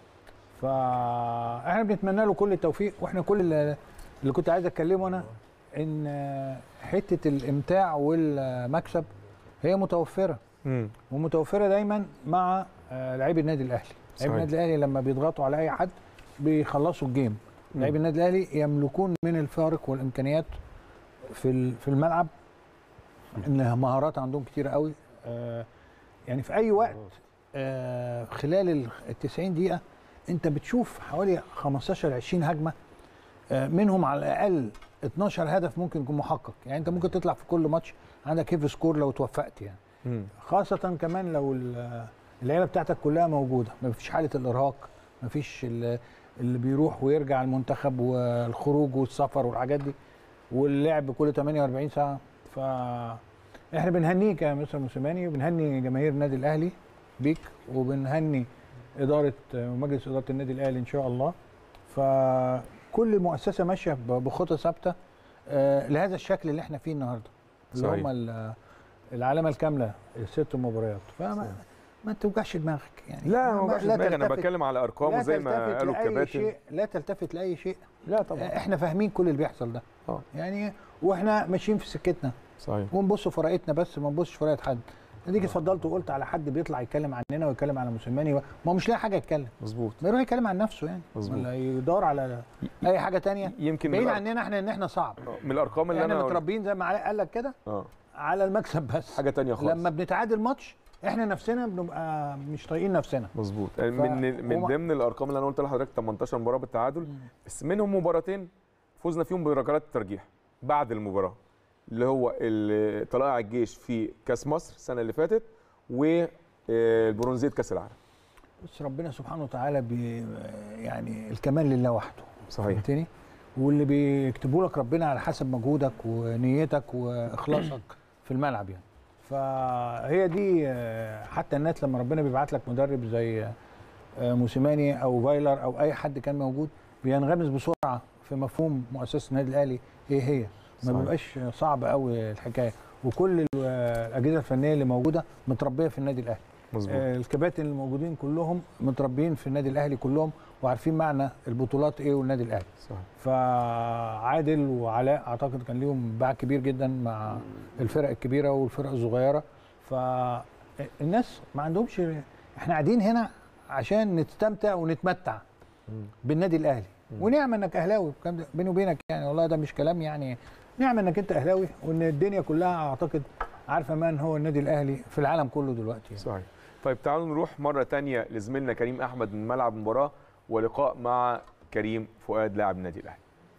فاحنا بنتمنى له كل التوفيق واحنا كل اللي اللي كنت عايز اتكلمه انا ان حته الامتاع والمكسب هي متوفره مم. ومتوفره دايما مع آه، لعيبه النادي الاهلي صحيح. لعيبه النادي الاهلي لما بيضغطوا على اي حد بيخلصوا الجيم مم. لعيبه النادي الاهلي يملكون من الفارق والامكانيات في ال- في الملعب ان مهارات عندهم كتير قوي آه، يعني في اي وقت آه، خلال ال 90 دقيقه انت بتشوف حوالي 15 20 هجمه آه، منهم على الاقل 12 هدف ممكن يكون محقق يعني انت ممكن تطلع في كل ماتش عندك هيف سكور لو توفقت يعني مم. خاصة كمان لو ال- اللعيبة بتاعتك كلها موجودة ما فيش حالة الإرهاق ما فيش ال- اللي بيروح ويرجع المنتخب والخروج والسفر والحاجات دي واللعب كل 48 ساعة ف احنا بنهنيك يا مستر موسيماني وبنهني جماهير النادي الأهلي بيك وبنهني إدارة ومجلس إدارة النادي الأهلي إن شاء الله فكل المؤسسة ماشية ب- بخطى ثابتة آه، لهذا الشكل اللي احنا فيه النهارده اللي صحيح. هم ال- العلامه الكامله الست مباريات فما ما توجعش دماغك يعني لا ما- ما بقاش لا دماغي انا تلتفت- بتكلم على ارقام لا زي ما تلتفت قالوا لأي الكباتن شيء لا تلتفت لاي شيء لا طبعا احنا فاهمين كل اللي بيحصل ده اه يعني واحنا ماشيين في سكتنا صحيح ونبص في ورقتنا بس ما نبصش في ورقه حد اديك اتفضلت وقلت على حد بيطلع يتكلم عننا ويتكلم على موسيماني و- ما هو مش لاقي حاجه يتكلم مظبوط ما يروح يتكلم عن نفسه يعني مظبوط. ولا يدور على اي حاجه تانية يمكن من بعيد الأر- عننا احنا ان احنا صعب من الارقام اللي احنا انا متربيين زي ما علاء قال لك كده اه على المكسب بس حاجه تانية خالص لما بنتعادل ماتش احنا نفسنا بنبقى مش طايقين نفسنا مظبوط من من هو- ضمن الارقام اللي انا قلت لحضرتك 18 مباراه بالتعادل بس منهم مباراتين فزنا فيهم بركلات الترجيح بعد المباراه اللي هو ال- طلائع الجيش في كاس مصر السنه اللي فاتت والبرونزيه كاس العالم بس ربنا سبحانه وتعالى بي يعني الكمال لله وحده صحيح فهمتني واللي بيكتبوا لك ربنا على حسب مجهودك ونيتك واخلاصك في الملعب يعني فهي دي آه، حتى الناس لما ربنا بيبعت لك مدرب زي آه، موسيماني او فايلر او اي حد كان موجود بينغمس بسرعه في مفهوم مؤسسه النادي الاهلي ايه هي ما صحيح. بيبقاش صعب قوي الحكايه وكل ال- الاجهزه الفنيه اللي موجوده متربيه في النادي الاهلي مظبوط آه، الكباتن الموجودين كلهم متربيين في النادي الاهلي كلهم وعارفين معنى البطولات ايه والنادي الاهلي صحيح فعادل وعلاء اعتقد كان ليهم باع كبير جدا مع الفرق الكبيره والفرق الصغيره فالناس ما عندهمش احنا قاعدين هنا عشان نستمتع ونتمتع بالنادي الاهلي ونعم انك اهلاوي الكلام ده بيني وبينك يعني والله ده مش كلام يعني نعم انك انت اهلاوي وان الدنيا كلها اعتقد عارفه من هو النادي الاهلي في العالم كله دلوقتي يعني. صحيح طيب تعالوا نروح مره تانية لزميلنا كريم احمد من ملعب المباراه ولقاء مع كريم فؤاد لاعب النادي الاهلي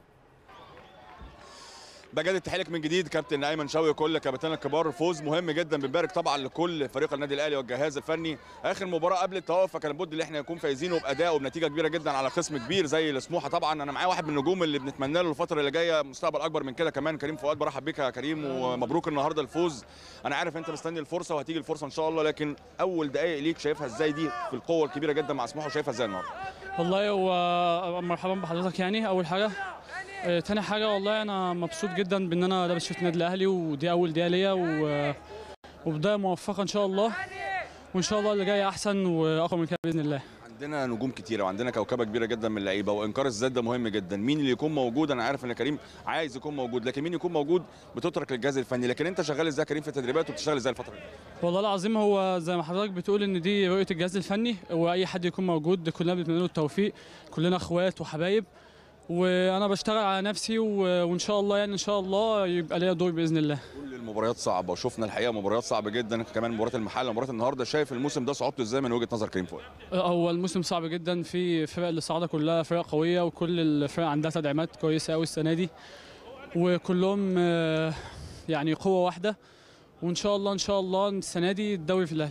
بجد تحية من جديد كابتن ايمن شوقي كل كابتن الكبار فوز مهم جدا بنبارك طبعا لكل فريق النادي الاهلي والجهاز الفني اخر مباراه قبل التوقف فكان لابد ان احنا نكون فايزين وباداء وبنتيجه كبيره جدا على خصم كبير زي السموحه طبعا انا معايا واحد من النجوم اللي بنتمنى له الفتره اللي جايه مستقبل اكبر من كده كمان كريم فؤاد برحب بيك يا كريم ومبروك النهارده الفوز انا عارف انت مستني الفرصه وهتيجي الفرصه ان شاء الله لكن اول دقائق ليك شايفها ازاي دي في القوه الكبيره جدا مع سموحه وشايفها ازاي النهارده والله هو مرحبا بحضرتك يعني اول حاجه آه، تاني حاجه والله انا مبسوط جدا بان انا لابس شيرت النادي الاهلي ودي اول دقيقه ليا و- وبدايه موفقه ان شاء الله وان شاء الله اللي جاي احسن واقوى من كده باذن الله عندنا نجوم كتيره وعندنا كوكبه كبيره جدا من اللعيبه وانكار الذات ده مهم جدا مين اللي يكون موجود انا عارف ان كريم عايز يكون موجود لكن مين يكون موجود بتترك للجهاز الفني لكن انت شغال ازاي يا كريم في التدريبات وبتشتغل ازاي الفتره دي والله العظيم هو زي ما حضرتك بتقول ان دي رؤيه الجهاز الفني واي حد يكون موجود كلنا بنتمنى له التوفيق كلنا اخوات وحبايب وانا بشتغل على نفسي و- وان شاء الله يعني ان شاء الله يبقى ليا دور باذن الله كل المباريات صعبه وشفنا الحقيقه مباريات صعبه جدا كمان مباراه المحل ومباراه النهارده شايف الموسم ده صعوبته ازاي من وجهه نظر كريم فؤاد هو الموسم صعب جدا في فرق اللي صاعده كلها فرق قويه وكل الفرق عندها تدعيمات كويسه قوي السنه دي وكلهم آه، يعني قوه واحده وان شاء الله ان شاء الله السنه دي الدوري في الاهلي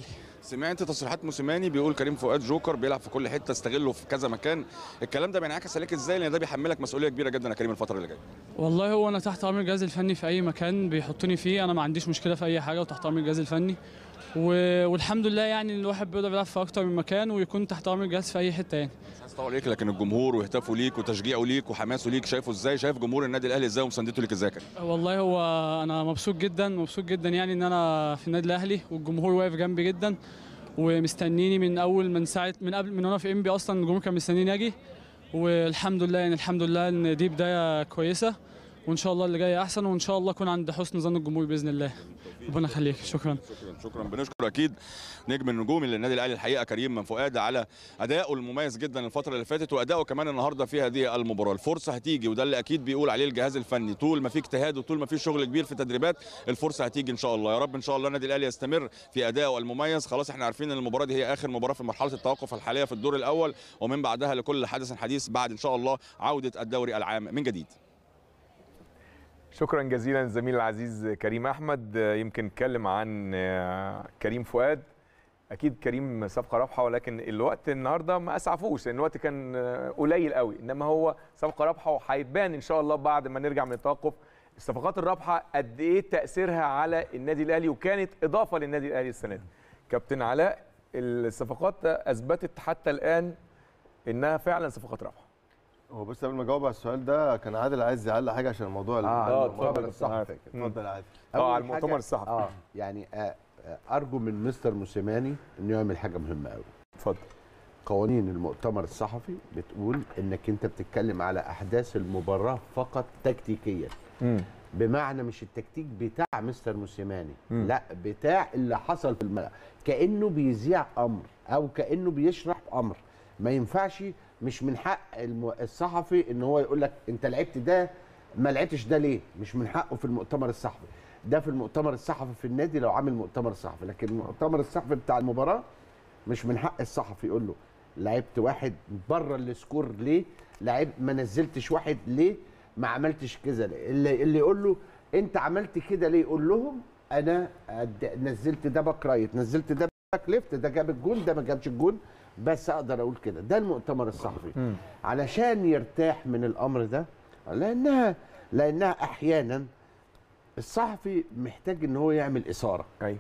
سمعت تصريحات موسيماني بيقول كريم فؤاد جوكر بيلعب في كل حته استغله في كذا مكان الكلام ده بينعكس عليك ازاي لان ده بيحملك مسؤوليه كبيره جدا يا كريم الفتره اللي جايه والله هو انا تحت امر الجهاز الفني في اي مكان بيحطني فيه انا ما عنديش مشكله في اي حاجه وتحت امر الجهاز الفني و- والحمد لله يعني الواحد بيقدر يلعب في اكتر من مكان ويكون تحت امر الجهاز في اي حته يعني مش عايز اطول عليك لكن الجمهور وهتافه ليك وتشجيعه ليك وحماسه ليك شايفه ازاي شايف جمهور النادي الاهلي ازاي ومساندته ليك ازاي يا كريم والله هو انا مبسوط جدا مبسوط جدا يعني ان انا في النادي الاهلي والجمهور واقف جنبي جدا ومستنيني من اول من ساعه من قبل من وانا في ام بي اصلا الجمهور كان مستنيني اجي والحمد لله يعني الحمد لله ان دي بدايه كويسه وان شاء الله اللي جاي احسن وان شاء الله اكون عند حسن ظن الجمهور باذن الله ربنا يخليك شكرا شكرا شكرا بنشكر اكيد نجم النجوم اللي النادي الاهلي الحقيقه كريم من فؤاد على ادائه المميز جدا الفتره اللي فاتت وادائه كمان النهارده في هذه المباراه الفرصه هتيجي وده اللي اكيد بيقول عليه الجهاز الفني طول ما في اجتهاد وطول ما في شغل كبير في التدريبات الفرصه هتيجي ان شاء الله يا رب ان شاء الله النادي الاهلي يستمر في ادائه المميز خلاص احنا عارفين ان المباراه دي هي اخر مباراه في مرحله التوقف الحاليه في الدور الاول ومن بعدها لكل حدث حديث بعد ان شاء الله عوده الدوري العام من جديد شكرا جزيلا الزميل العزيز كريم احمد آه، يمكن اتكلم عن آه، كريم فؤاد اكيد كريم صفقه رابحه ولكن الوقت النهارده ما اسعفوش لان الوقت كان آه، قليل قوي انما هو صفقه رابحه وهيبان ان شاء الله بعد ما نرجع من التوقف الصفقات الرابحه قد ايه تاثيرها على النادي الاهلي وكانت اضافه للنادي الاهلي السنه دي كابتن علاء الصفقات اثبتت حتى الان انها فعلا صفقات رابحه هو بس قبل ما اجاوب على السؤال ده كان عادل عايز يعلق حاجه عشان الموضوع ال- اه المؤتمر اتفضل الصحفي اتفضل عادل اه على أول المؤتمر حاجة- الصحفي اه يعني آه آه، ارجو من مستر موسيماني انه يعمل حاجه مهمه قوي اتفضل قوانين المؤتمر الصحفي بتقول انك انت بتتكلم على احداث المباراه فقط تكتيكيا مم. بمعنى مش التكتيك بتاع مستر موسيماني مم. لا بتاع اللي حصل في الملعب كانه بيذيع امر او كانه بيشرح امر ما ينفعش مش من حق الم- الصحفي ان هو يقول لك انت لعبت ده ما لعبتش ده ليه مش من حقه في المؤتمر الصحفي ده في المؤتمر الصحفي في النادي لو عامل مؤتمر صحفي لكن المؤتمر الصحفي بتاع المباراه مش من حق الصحفي يقول له لعبت واحد بره السكور ليه لعب ما نزلتش واحد ليه ما عملتش كذا ليه اللي, اللي يقول له انت عملت كده ليه يقول لهم انا أد- نزلت ده باك رايت نزلت ده باك ليفت ده جاب الجون ده ما جابش الجون بس اقدر اقول كده ده المؤتمر الصحفي علشان يرتاح من الامر ده لانها لانها احيانا الصحفي محتاج ان هو يعمل اثاره ايوه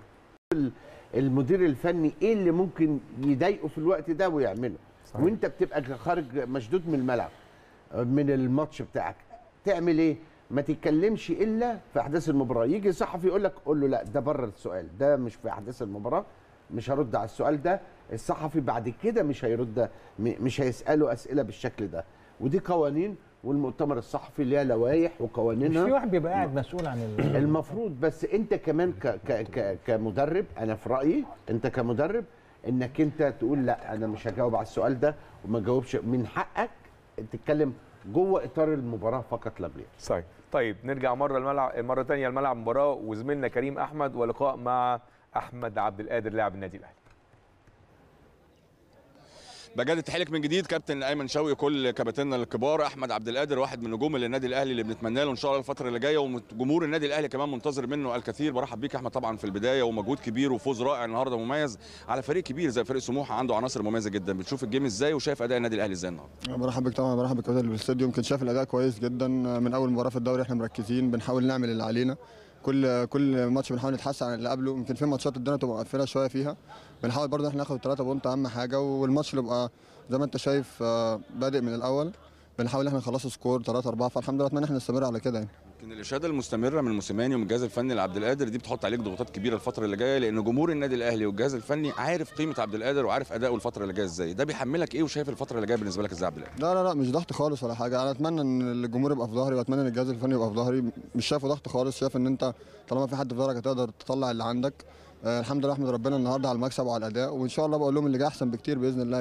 المدير الفني ايه اللي ممكن يضايقه في الوقت ده ويعمله صحيح. وانت بتبقى خارج مشدود من الملعب من الماتش بتاعك تعمل ايه ما تتكلمش الا في احداث المباراه يجي صحفي يقول لك قول له لا ده بره السؤال ده مش في احداث المباراه مش هرد على السؤال ده الصحفي بعد كده مش هيرد م- مش هيساله اسئله بالشكل ده ودي قوانين والمؤتمر الصحفي ليها لوائح مش وقوانينها في واحد بيبقى قاعد مسؤول عن ال- المفروض بس انت كمان ك ك ك كمدرب انا في رايي انت كمدرب انك انت تقول لا انا مش هجاوب على السؤال ده وما جاوبش من حقك تتكلم جوه اطار المباراه فقط لا غير صحيح طيب نرجع مره الملعب مره ثانيه الملعب مباراه وزميلنا كريم احمد ولقاء مع احمد عبد القادر لاعب النادي الاهلي بجد تحيلك من جديد كابتن ايمن شوقي كل كباتننا الكبار احمد عبد القادر واحد من نجوم النادي الاهلي اللي بنتمنى له ان شاء الله الفتره اللي جايه وجمهور النادي الاهلي كمان منتظر منه الكثير برحب بيك يا احمد طبعا في البدايه ومجهود كبير وفوز رائع النهارده مميز على فريق كبير زي فريق سموحه عنده عناصر مميزه جدا بتشوف الجيم ازاي وشايف اداء النادي الاهلي ازاي النهارده برحب بك طبعا برحب بالكابتن اللي في الاستوديو يمكن شايف الاداء كويس جدا من اول مباراه في الدوري احنا مركزين بنحاول نعمل اللي علينا كل كل ماتش بنحاول نتحسن عن اللي قبله يمكن في ماتشات الدنيا تبقى مقفله شويه فيها بنحاول برضه احنا ناخد الثلاثه بونت اهم حاجه والماتش اللي يبقى زي ما انت شايف آه، بادئ من الاول بنحاول احنا نخلصه سكور 3 4 فالحمد لله اتمنى احنا نستمر على كده يعني يمكن الاشاده المستمره من موسيماني ومن الجهاز الفني لعبد القادر دي بتحط عليك ضغوطات كبيره الفتره اللي جايه لان جمهور النادي الاهلي والجهاز الفني عارف قيمه عبد القادر وعارف اداؤه الفتره اللي جايه ازاي ده بيحملك ايه وشايف الفتره اللي جايه بالنسبه لك ازاي يا عبد القادر لا لا لا مش ضغط خالص ولا حاجه انا اتمنى ان الجمهور يبقى في ظهري واتمنى ان الجهاز الفني يبقى في ظهري مش شايفه ضغط خالص شايف ان انت طالما في حد في ظهرك هتقدر تطلع اللي عندك آه الحمد لله احمد ربنا النهارده على المكسب وعلى الاداء وان شاء الله بقول لهم اللي جاي احسن بكتير باذن الله يعني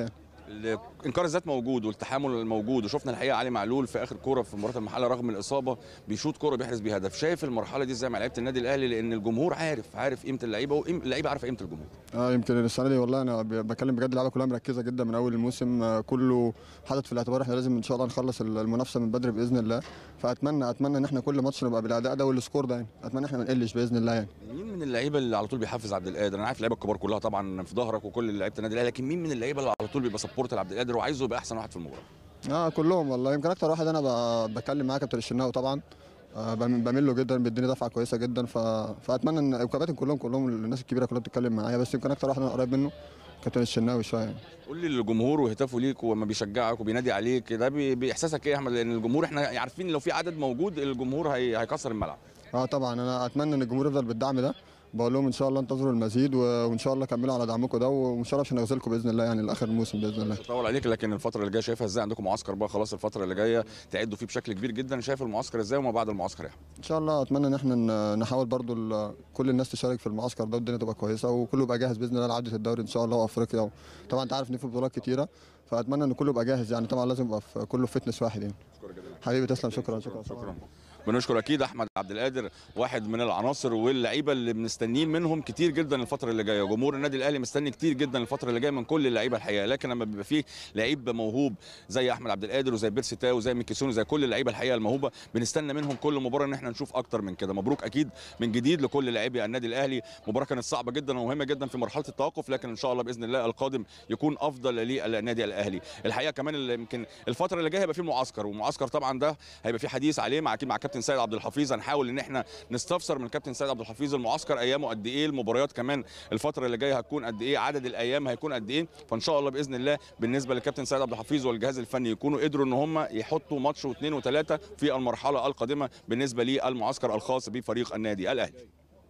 ال- انكار الذات موجود والتحامل موجود وشفنا الحقيقه علي معلول في اخر كوره في مباراه المحله رغم الاصابه بيشوط كوره بيحرز بيها هدف شايف المرحله دي ازاي مع لعيبه النادي الاهلي لان الجمهور عارف عارف قيمه اللعيبه واللعيبه عارفه قيمه الجمهور اه يمكن السنه دي والله انا ب- بكلم بجد اللعيبه كلها مركزه جدا من اول الموسم آه، كله حاطط في الاعتبار احنا لازم ان شاء الله نخلص ال- المنافسه من بدري باذن الله فاتمنى اتمنى ان احنا كل ماتش نبقى بالاداء ده والسكور ده يعني اتمنى احنا ما نقلش باذن الله يعني مين من اللعيبه اللي على طول بيحفز عبد القادر انا عارف اللعيبه الكبار كلها طبعا في ظهرك وكل لعيبه النادي الاهلي لكن مين من اللعيبه اللي على طول بيبقى سبورت لعبد القادر وعايزه يبقى احسن واحد في المباراه اه كلهم والله يمكن اكتر واحد انا ب- بتكلم معاه كابتن الشناوي طبعا آه بم- بميل له جدا بيديني دفعه كويسه جدا ف... فاتمنى ان الكباتن كلهم كلهم الناس الكبيره كلها بتتكلم معايا بس يمكن اكتر واحد انا قريب منه كابتن الشناوي شويه يعني. قول لي الجمهور وهتافه ليك وما بيشجعك وبينادي عليك ده بي- باحساسك ايه يا احمد لان الجمهور احنا عارفين لو في عدد موجود الجمهور هي... هيكسر الملعب اه طبعا انا اتمنى ان الجمهور يفضل بالدعم ده بقول لهم ان شاء الله انتظروا المزيد و- وان شاء الله كملوا على دعمكم ده وان شاء الله مش هنغزلكم باذن الله يعني لاخر الموسم باذن الله طول عليك لكن الفتره اللي جايه شايفها ازاي عندكم معسكر بقى خلاص الفتره اللي جايه تعدوا فيه بشكل كبير جدا شايف المعسكر ازاي وما بعد المعسكر يا احمد ان شاء الله اتمنى ان احنا ن- نحاول برضو ال- كل الناس تشارك في المعسكر ده والدنيا تبقى كويسه وكله يبقى جاهز باذن الله لعوده الدوري ان شاء الله وافريقيا طبعا انت عارف ان في بطولات كتيره فاتمنى ان كله يبقى جاهز يعني طبعا لازم يبقى في كله فتنس واحد يعني حبيبي تسلم شكرا شكرا شكرا بنشكر اكيد احمد عبد القادر واحد من العناصر واللعيبه اللي بنستنين منهم كتير جدا الفتره اللي جايه جمهور النادي الاهلي مستني كتير جدا الفتره اللي جايه من كل اللعيبه الحقيقه لكن لما بيبقى فيه لعيب موهوب زي احمد عبد القادر وزي بيرسي تاو وزي ميكيسون وزي كل اللعيبه الحقيقه الموهوبه بنستنى منهم كل مباراه ان احنا نشوف اكتر من كده مبروك اكيد من جديد لكل لاعبي النادي الاهلي مباراه كانت صعبه جدا ومهمه جدا في مرحله التوقف لكن ان شاء الله باذن الله القادم يكون افضل للنادي الاهلي الحقيقه كمان اللي يمكن الفتره اللي جايه هيبقى فيه معسكر ومعسكر طبعا ده هيبقى فيه حديث عليه مع اكيد مع كابتن سيد عبد الحفيظ هنحاول ان احنا نستفسر من كابتن سيد عبد الحفيظ المعسكر ايامه قد ايه المباريات كمان الفتره اللي جايه هتكون قد ايه عدد الايام هيكون قد ايه فان شاء الله باذن الله بالنسبه للكابتن سيد عبد الحفيظ والجهاز الفني يكونوا قدروا ان هم يحطوا ماتش واثنين وثلاثه في المرحله القادمه بالنسبه للمعسكر الخاص بفريق النادي الاهلي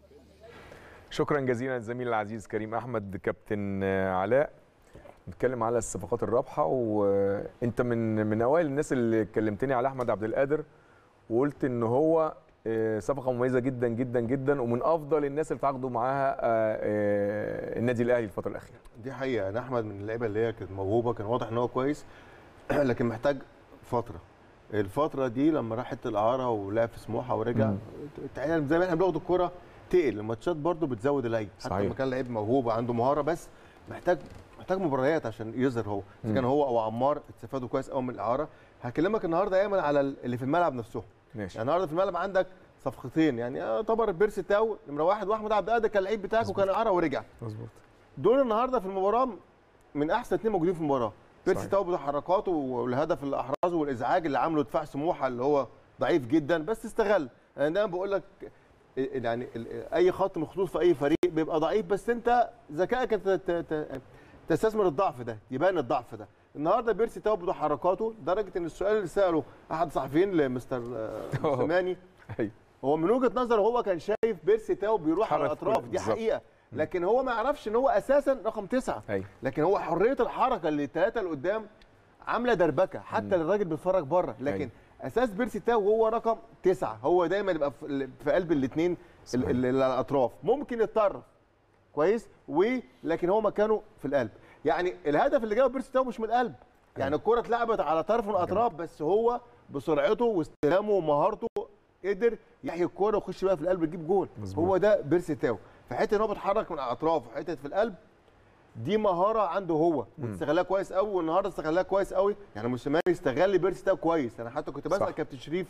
شكرا جزيلا للزميل العزيز كريم احمد كابتن علاء نتكلم على الصفقات الرابحه وانت من من اوائل الناس اللي كلمتني على احمد عبد القادر وقلت ان هو آه، صفقه مميزه جدا جدا جدا ومن افضل الناس اللي تعاقدوا معاها آه، آه، النادي الاهلي الفتره الاخيره دي حقيقه انا احمد من اللعيبه اللي هي كانت موهوبه كان واضح ان هو كويس لكن محتاج فتره الفتره دي لما راح حته الاعاره ولعب في سموحه ورجع مم. تعالى زي ما احنا بناخد الكوره تقل الماتشات برضو بتزود اللعيب حتى صحيح. لما كان لعيب موهوب وعنده مهاره بس محتاج محتاج مباريات عشان يظهر هو اذا مم. كان هو او عمار استفادوا كويس قوي من الاعاره هكلمك النهارده ايمن على اللي في الملعب نفسهم ماشي يعني النهارده في الملعب عندك صفقتين يعني يعتبر بيرسي تاو نمره واحد واحمد عبد القادر كان لعيب بتاعك وكان اعاره ورجع مظبوط دول النهارده في المباراه من احسن اثنين موجودين في المباراه بيرسي صحيح. تاو بتحركاته والهدف اللي احرزه والازعاج اللي عامله دفاع سموحه اللي هو ضعيف جدا بس استغل انا دايما بقول لك يعني ال- اي خط من الخطوط في اي فريق بيبقى ضعيف بس انت ذكائك ت- ت- ت- تستثمر الضعف ده يبان الضعف ده النهارده بيرسي تاو بتحركاته لدرجه ان السؤال اللي ساله احد الصحفيين لمستر آه، موسيماني أيوة. هو من وجهه نظره هو كان شايف بيرسي تاو بيروح على حرك الاطراف كل- دي بالظبط. حقيقه لكن هو ما يعرفش ان هو اساسا رقم تسعه ايوه لكن هو حريه الحركه اللي الثلاثه اللي قدام عامله دربكه حتى الراجل بيتفرج بره لكن أيوة. اساس بيرسي تاو هو رقم تسعه هو دايما يبقى في في قلب الاثنين صحيح. اللي على الاطراف ممكن يتطرف كويس ولكن هو مكانه في القلب يعني الهدف اللي جابه بيرسي تاو مش من القلب يعني الكره اتلعبت على طرف من الاطراف بس هو بسرعته واستلامه ومهارته قدر يحيي الكوره ويخش بقى في القلب يجيب جول مظبوط. هو ده بيرسي تاو في حته ان هو بيتحرك من الاطراف وحته في القلب دي مهاره عنده هو واستغلها كويس قوي والنهارده استغلها كويس قوي يعني موسيماني استغل بيرسي تاو كويس انا حتى كنت صح. بسال كابتن شريف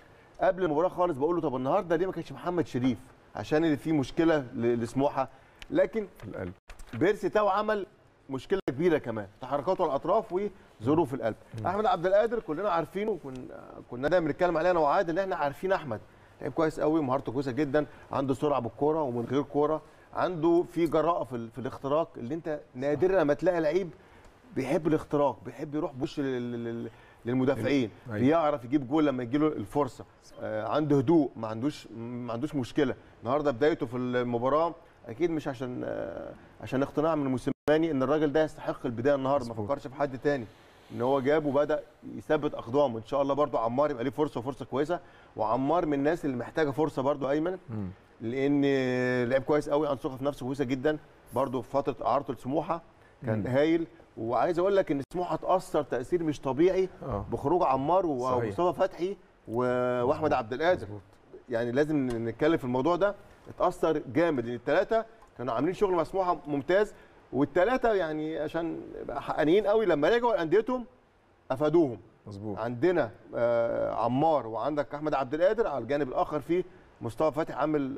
قبل المباراه خالص بقول له طب النهارده ليه ما كانش محمد شريف عشان اللي فيه مشكله ل- لسموحه لكن في القلب بيرسي تاو عمل مشكله كبيره كمان تحركاته على الاطراف وظروف القلب احمد عبد القادر كلنا عارفينه كنا كنا دايما بنتكلم عليه انا وعادل ان احنا عارفين احمد لعيب كويس قوي مهارته كويسه جدا عنده سرعه بالكوره ومن غير كوره عنده في جراءه في, ال- في الاختراق اللي انت نادرا لما تلاقي لعيب بيحب الاختراق بيحب يروح بوش لل- لل- للمدافعين أيوة. بيعرف يجيب جول لما يجي له الفرصه آه عنده هدوء ما عندوش ما عندوش مشكله النهارده بدايته في المباراه اكيد مش عشان آه عشان اقتناع من موسيماني ان الراجل ده يستحق البدايه النهارده ما مظبوط. فكرش في حد تاني ان هو جاب وبدا يثبت اقدامه ان شاء الله برضو عمار يبقى ليه فرصه وفرصه كويسه وعمار من الناس اللي محتاجه فرصه برضو ايمن مم. لان لعب كويس قوي عنده ثقه في نفسه كويسه جدا برضو في فتره اعارته لسموحه كان مم. هايل وعايز اقول لك ان سموحه اتاثر تاثير مش طبيعي اه بخروج عمار صحيح. ومصطفى فتحي و- واحمد عبد القادر يعني لازم نتكلم في الموضوع ده اتاثر جامد لان الثلاثه كانوا عاملين شغل مع سموحه ممتاز والثلاثه يعني عشان يبقى حقانيين قوي لما رجعوا لانديتهم افادوهم مظبوط عندنا آه عمار وعندك احمد عبد القادر على الجانب الاخر في مصطفى فتحي عامل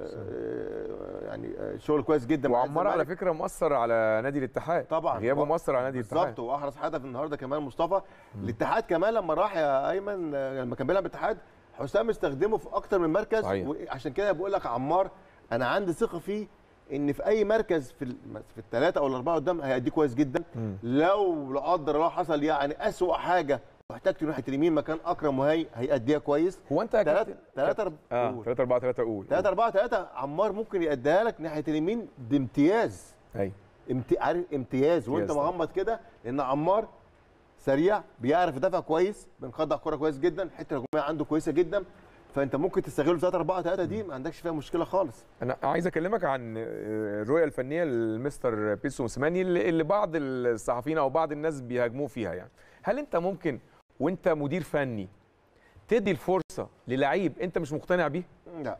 آه يعني آه شغل كويس جدا مع وعمار على الزمالك. فكره مؤثر على نادي الاتحاد طبعا غيابه مؤثر على نادي الاتحاد بالظبط واحرز هدف النهارده كمان مصطفى الاتحاد كمان لما راح يا ايمن آه، لما كان بيلعب الاتحاد حسام استخدمه في اكتر من مركز صحيح. وعشان كده بقول لك عمار انا عندي ثقه فيه ان في اي مركز في ال- في الثلاثه او الاربعه قدام هيأديه كويس جدا مم. لو لا قدر الله حصل يعني اسوأ حاجه واحتجت ناحيه اليمين مكان اكرم وهي هيأديها كويس هو انت يا ثلاثة كابتن ثلاثة اه 3 4 3 قول 3 4 3 عمار ممكن يأديها لك ناحيه اليمين بامتياز ايوه امت... عارف امتياز وانت امتياز طبعا. مغمض كده لان عمار سريع بيعرف يدافع كويس بنقطع كوره كويس جدا الحته الهجوميه عنده كويسه جدا فانت ممكن تستغله 3 4 3 دي ما عندكش فيها مشكله خالص انا عايز اكلمك عن الرؤيه الفنيه لمستر بيتسو موسيماني اللي اللي بعض الصحفيين او بعض الناس بيهاجموه فيها يعني هل انت ممكن وانت مدير فني تدي الفرصه للعيب انت مش مقتنع بيه لا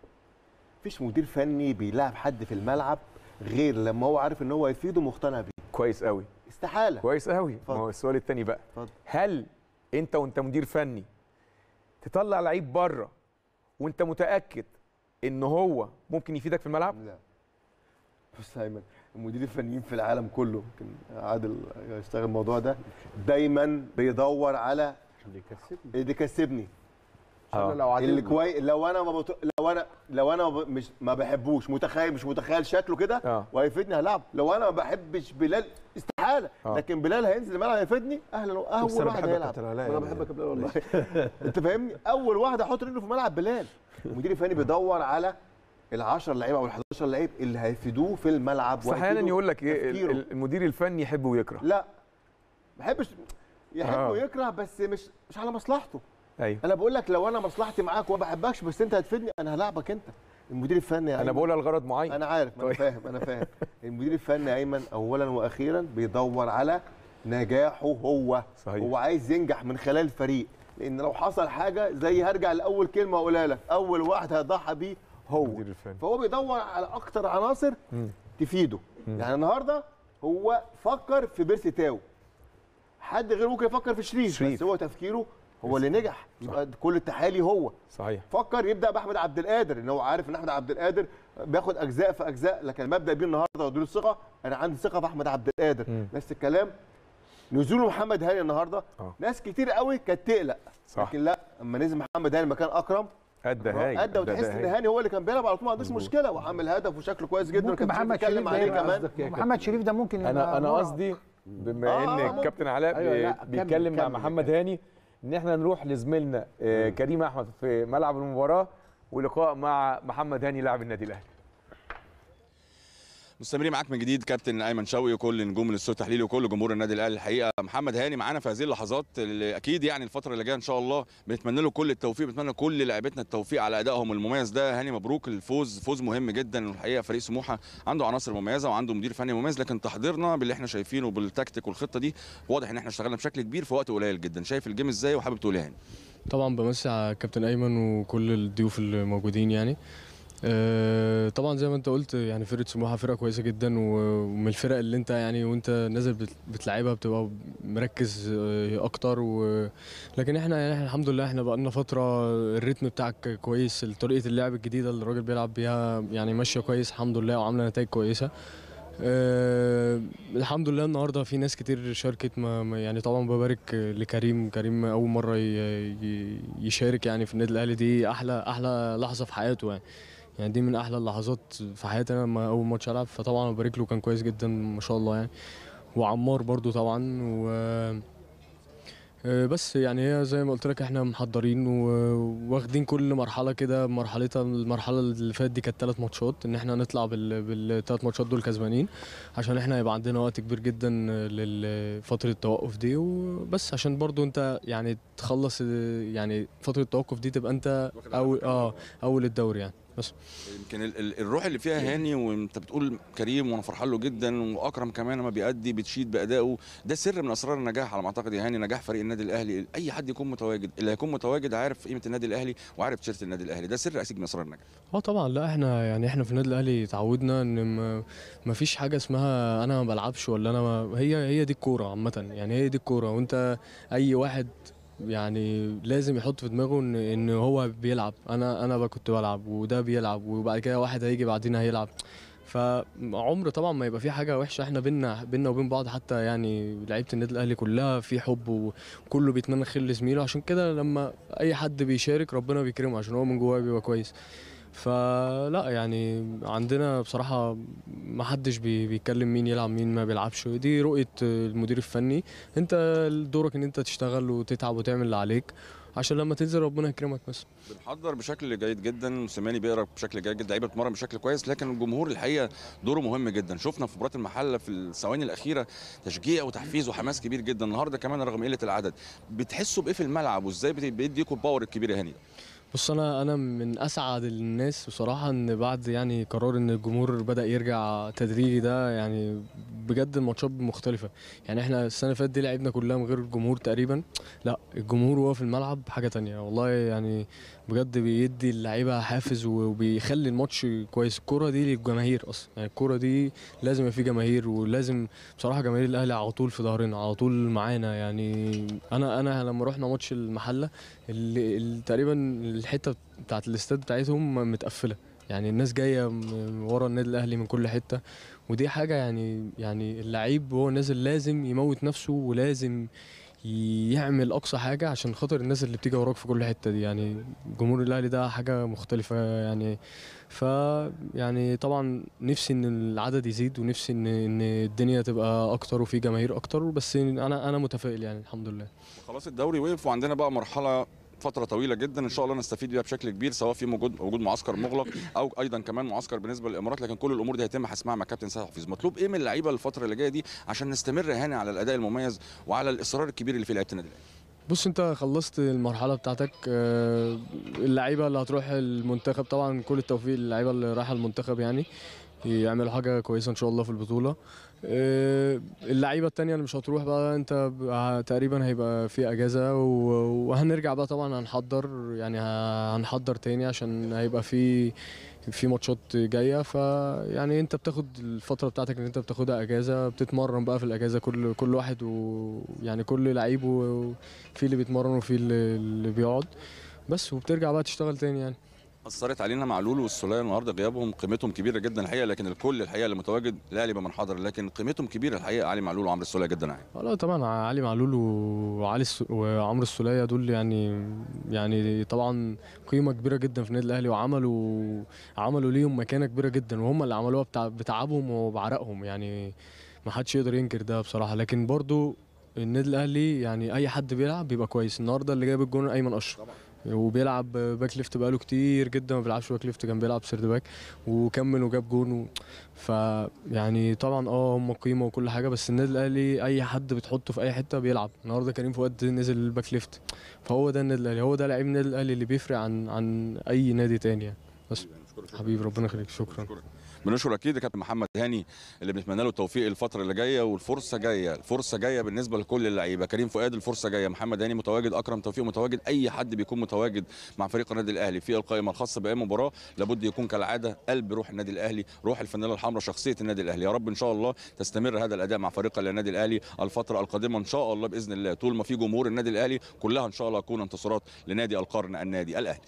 مفيش مدير فني بيلعب حد في الملعب غير لما هو عارف ان هو يفيده مقتنع بيه كويس قوي استحاله كويس قوي ما هو السؤال الثاني بقى اتفضل. هل انت وانت مدير فني تطلع لعيب بره وانت متاكد ان هو ممكن يفيدك في الملعب لا بص يا ايمن المدير الفنيين في العالم كله يمكن عادل يشتغل الموضوع ده دايما بيدور على اللي يكسبني اللي يكسبني أنا لو اللي عادلنا كويس لو انا ما بط... لو انا لو انا ب- مش ما بحبوش متخيل مش متخيل شكله كده اه وهيفيدني هلعب لو انا ما بحبش بلال استحاله آه. لكن بلال هينزل الملعب هيفيدني اهلا بس اول أنا واحد بحبك يا هيلعب كابتن علاء انا يعني. بحبك يا بلال والله انت فاهمني اول واحد احط رجله في ملعب بلال المدير الفني بيدور على ال10 لعيبه او ال11 لعيب اللي هيفيدوه في الملعب بس احيانا وهيفيدوه يقول لك ايه تفكيره. ال- المدير الفني يحب ويكره لا ما بحبش يحب آه. ويكره بس مش مش على مصلحته ايوه انا بقول لك لو انا مصلحتي معاك وما بحبكش بس انت هتفيدني انا هلعبك انت المدير الفني يا انا أيمن. بقولها لغرض معين انا عارف ما انا طيب. فاهم انا فاهم المدير الفني ايمن اولا واخيرا بيدور على نجاحه هو صحيح. هو عايز ينجح من خلال الفريق لان لو حصل حاجه زي هرجع لاول كلمه اقولها لك اول واحد هيضحى بيه هو المدير الفني فهو بيدور على اكتر عناصر مم. تفيده يعني النهارده هو فكر في بيرسي تاو حد غير ممكن يفكر في شريف, شريف. بس هو تفكيره هو اللي نجح يبقى كل التحالي هو صحيح فكر يبدا باحمد عبد القادر ان هو عارف ان احمد عبد القادر بياخد اجزاء في اجزاء لكن المبدا بيه النهارده واديله الثقه انا عندي ثقه في احمد عبد القادر مم. نفس الكلام نزول محمد هاني النهارده آه. ناس كتير قوي كانت تقلق صح لكن لا اما نزل محمد هاني مكان اكرم ادى هاي ادى وتحس ان هاني هو اللي كان بيلعب على طول ما عندوش مشكله وعامل هدف وشكله كويس جدا ممكن وكان محمد شريف بيتكلم ده عليه يبقى كمان قصدك إيه يا محمد شريف ده ممكن يبقى انا انا مرعب. قصدي بما آه، ان ممكن. الكابتن علاء أيوة، بي- لا، كمل، بيتكلم مع كمل. محمد هاني ان احنا نروح لزميلنا آه، كريم احمد في ملعب المباراه ولقاء مع محمد هاني لاعب النادي الاهلي مستمرين معاك من جديد كابتن ايمن شوقي وكل نجوم الاستوديو التحليلي وكل جمهور النادي الاهلي الحقيقه محمد هاني معانا في هذه اللحظات اللي اكيد يعني الفتره اللي جايه ان شاء الله بنتمنى له كل التوفيق بنتمنى لكل لاعبتنا التوفيق على ادائهم المميز ده هاني مبروك الفوز فوز مهم جدا والحقيقه فريق سموحه عنده عناصر مميزه وعنده مدير فني مميز لكن تحضيرنا باللي احنا شايفينه بالتكتيك والخطه دي واضح ان احنا اشتغلنا بشكل كبير في وقت قليل جدا شايف الجيم ازاي وحابب تقول ايه هاني طبعا بمسي على كابتن ايمن وكل الضيوف اللي موجودين يعني آه، طبعا زي ما انت قلت يعني فرقه سموحه فرقه كويسه جدا و- ومن الفرق اللي انت يعني وانت نازل بت- بتلعبها بتبقى مركز آه، اكتر و... لكن احنا يعني احنا الحمد لله احنا بقالنا فتره الريتم بتاعك كويس طريقه اللعب الجديده اللي الراجل بيلعب بيها يعني ماشيه كويس الحمد لله وعامله نتائج كويسه أه الحمد لله النهارده في ناس كتير شاركت ما ما- يعني طبعا ببارك لكريم كريم اول مره ي- ي- يشارك يعني في النادي الاهلي دي احلى احلى لحظه في حياته يعني يعني دي من احلى اللحظات في حياتي انا لما اول ماتش العب فطبعا ببارك له كان كويس جدا ما شاء الله يعني وعمار برضو طبعا و آه، بس يعني هي زي ما قلت لك احنا محضرين و- واخدين كل مرحله كده مرحلتها المرحله اللي فاتت دي كانت ثلاث ماتشات ان احنا نطلع بال بالثلاث ماتشات دول كسبانين عشان احنا يبقى عندنا وقت كبير جدا لفتره التوقف دي وبس عشان برضو انت يعني تخلص آه، يعني فتره التوقف دي تبقى انت اول اه اول الدوري يعني بس يمكن ال- ال- الروح اللي فيها هاني وانت بتقول كريم وانا فرحان له جدا واكرم كمان لما بيأدي بتشيد بادائه ده سر من اسرار النجاح على ما اعتقد يا هاني نجاح فريق النادي الاهلي اي حد يكون متواجد اللي هيكون متواجد عارف قيمه النادي الاهلي وعارف تيشيرت النادي الاهلي ده سر اسيد من اسرار النجاح اه طبعا لا احنا يعني احنا في النادي الاهلي اتعودنا ان ما- ما فيش حاجه اسمها انا ما بلعبش ولا انا ما هي هي دي الكوره عامه يعني هي دي الكوره وانت اي واحد يعني لازم يحط في دماغه ان ان هو بيلعب انا انا بقى كنت بلعب وده بيلعب وبعد كده واحد هيجي بعدين هيلعب فعمر طبعا ما يبقى في حاجه وحشه احنا بينا بينا وبين بعض حتى يعني لعيبه النادي الاهلي كلها في حب وكله بيتمنى خير لزميله عشان كده لما اي حد بيشارك ربنا بيكرمه عشان هو من جواه بيبقى كويس فلا يعني عندنا بصراحة ما حدش بي بيتكلم مين يلعب مين ما بيلعبش دي رؤية المدير الفني انت دورك ان انت تشتغل وتتعب وتعمل اللي عليك عشان لما تنزل ربنا يكرمك بس بنحضر بشكل جيد جدا موسيماني بيقرا بشكل جيد جدا لعيبه بتمرن بشكل كويس لكن الجمهور الحقيقه دوره مهم جدا شفنا في مباراه المحله في الثواني الاخيره تشجيع وتحفيز وحماس كبير جدا النهارده كمان رغم قله العدد بتحسوا بايه في الملعب وازاي بت- بيديكوا الباور الكبير يا هاني بص انا انا من اسعد الناس بصراحه ان بعد يعني قرار ان الجمهور بدا يرجع تدريجي ده يعني بجد الماتشات مختلفه يعني احنا السنه اللي فاتت دي لعبنا كلها من غير الجمهور تقريبا لا الجمهور وهو في الملعب حاجه تانية والله يعني بجد بيدي اللعيبه حافز وبيخلي الماتش كويس الكوره دي للجماهير اصلا يعني الكوره دي لازم يبقى في جماهير ولازم بصراحه جماهير الاهلي على طول في ظهرنا على طول معانا يعني انا انا لما رحنا ماتش المحله اللي اللي تقريبا الحته بتاعت الاستاد بتاعتهم متقفله يعني الناس جايه من ورا النادي الاهلي من كل حته ودي حاجه يعني يعني اللعيب وهو نازل لازم يموت نفسه ولازم يعمل اقصى حاجه عشان خاطر الناس اللي بتيجي وراك في كل حته دي يعني جمهور الاهلي ده حاجه مختلفه يعني ف يعني طبعا نفسي ان العدد يزيد ونفسي ان ان الدنيا تبقى اكتر وفي جماهير اكتر بس انا انا متفائل يعني الحمد لله خلاص الدوري وقف وعندنا بقى مرحله فترة طويلة جدا ان شاء الله نستفيد بيها بشكل كبير سواء في وجود وجود معسكر مغلق او ايضا كمان معسكر بالنسبة للامارات لكن كل الامور دي هيتم حسمها مع كابتن سيد حفيظ مطلوب ايه من اللعيبة الفترة اللي جاية دي عشان نستمر هنا على الاداء المميز وعلى الاصرار الكبير اللي في لعيبة النادي الأهلي؟ بص انت خلصت المرحله بتاعتك آه، اللعيبه اللي هتروح المنتخب طبعا كل التوفيق للعيبه اللي رايحه المنتخب يعني يعملوا حاجه كويسه ان شاء الله في البطوله آه، اللعيبه التانية اللي مش هتروح بقى انت ب- تقريبا هيبقى في اجازه و- وهنرجع بقى طبعا هنحضر يعني ه- هنحضر تاني عشان هيبقى في في ماتشات جايه فيعني انت بتاخد الفتره بتاعتك ان انت بتاخدها اجازه بتتمرن بقى في الاجازه كل كل واحد ويعني كل لعيب و- في اللي بيتمرن وفي اللي, اللي بيقعد بس وبترجع بقى تشتغل تاني يعني اثرت علينا معلول والسوليه النهارده غيابهم قيمتهم كبيره جدا الحقيقه لكن الكل الحقيقه اللي متواجد الاهلي بمن حضر لكن قيمتهم كبيره الحقيقه علي معلول وعمرو السوليه جدا يعني لا طبعا علي معلول وعلي الس... وعمرو السولية دول يعني يعني طبعا قيمة كبيرة جدا في النادي الأهلي وعملوا عملوا ليهم مكانة كبيرة جدا وهم اللي عملوها بتع... بتعبهم وبعرقهم يعني ما حدش يقدر ينكر ده بصراحة لكن برضو النادي الأهلي يعني أي حد بيلعب بيبقى كويس النهاردة اللي جايب الجون أيمن أشرف وبيلعب باك ليفت بقاله كتير جدا ما بيلعبش باك ليفت كان بيلعب سيرد باك وكمل وجاب جون و... ف يعني طبعا اه هم قيمه وكل حاجه بس النادي الاهلي اي حد بتحطه في اي حته بيلعب النهارده كريم فؤاد نزل الباك ليفت فهو ده النادي الاهلي هو ده لعيب النادي الاهلي اللي بيفرق عن عن اي نادي تاني يعني بس حبيبي ربنا يخليك شكرا بنشكر اكيد يا كابتن محمد هاني اللي بنتمنى له التوفيق الفتره اللي جايه والفرصه جايه الفرصه جايه بالنسبه لكل اللعيبه كريم فؤاد الفرصه جايه محمد هاني متواجد اكرم توفيق متواجد اي حد بيكون متواجد مع فريق النادي الاهلي في القائمه الخاصه باي مباراه لابد يكون كالعاده قلب روح النادي الاهلي روح الفانيلا الحمراء شخصيه النادي الاهلي يا رب ان شاء الله تستمر هذا الاداء مع فريق النادي الاهلي الفتره القادمه ان شاء الله باذن الله طول ما في جمهور النادي الاهلي كلها ان شاء الله تكون انتصارات لنادي القرن النادي الاهلي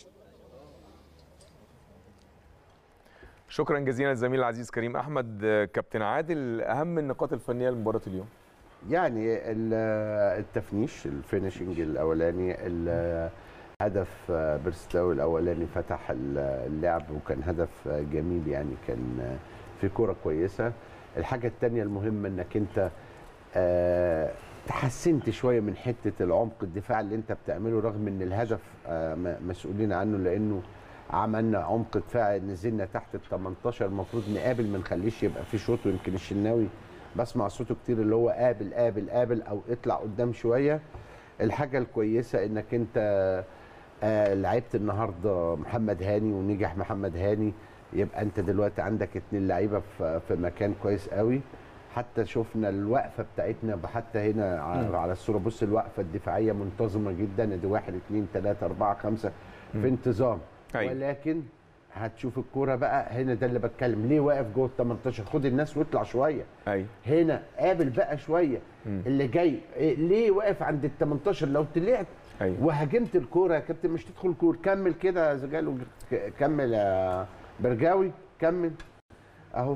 شكرا جزيلا للزميل العزيز كريم احمد آه، كابتن عادل اهم النقاط الفنيه لمباراه اليوم يعني ال- التفنيش الفينشنج الاولاني ال- هدف بيرستاو الاولاني فتح ال- اللعب وكان هدف جميل يعني كان في كوره كويسه الحاجه الثانيه المهمه انك انت آه، تحسنت شويه من حته العمق الدفاع اللي انت بتعمله رغم ان الهدف آه، م- مسؤولين عنه لانه عملنا عمق دفاع نزلنا تحت ال 18 المفروض نقابل ما نخليش يبقى في شوط ويمكن الشناوي بسمع صوته كتير اللي هو قابل قابل قابل او اطلع قدام شويه الحاجه الكويسه انك انت آه لعبت النهارده محمد هاني ونجح محمد هاني يبقى انت دلوقتي عندك اتنين لعيبه في في مكان كويس قوي حتى شفنا الوقفه بتاعتنا حتى هنا مم. ع- على الصوره بص الوقفه الدفاعيه منتظمه جدا ادي واحد اتنين تلاته اربعه خمسه مم. في انتظام أيوة. ولكن هتشوف الكوره بقى هنا ده اللي بتكلم ليه واقف جوه ال 18 خد الناس واطلع شويه ايوه هنا قابل بقى شويه مم. اللي جاي إيه ليه واقف عند ال 18 لو طلعت أيوة. وهاجمت الكوره يا كابتن مش تدخل كور كمل كده يا زجاله ك- كمل يا برجاوي كمل اهو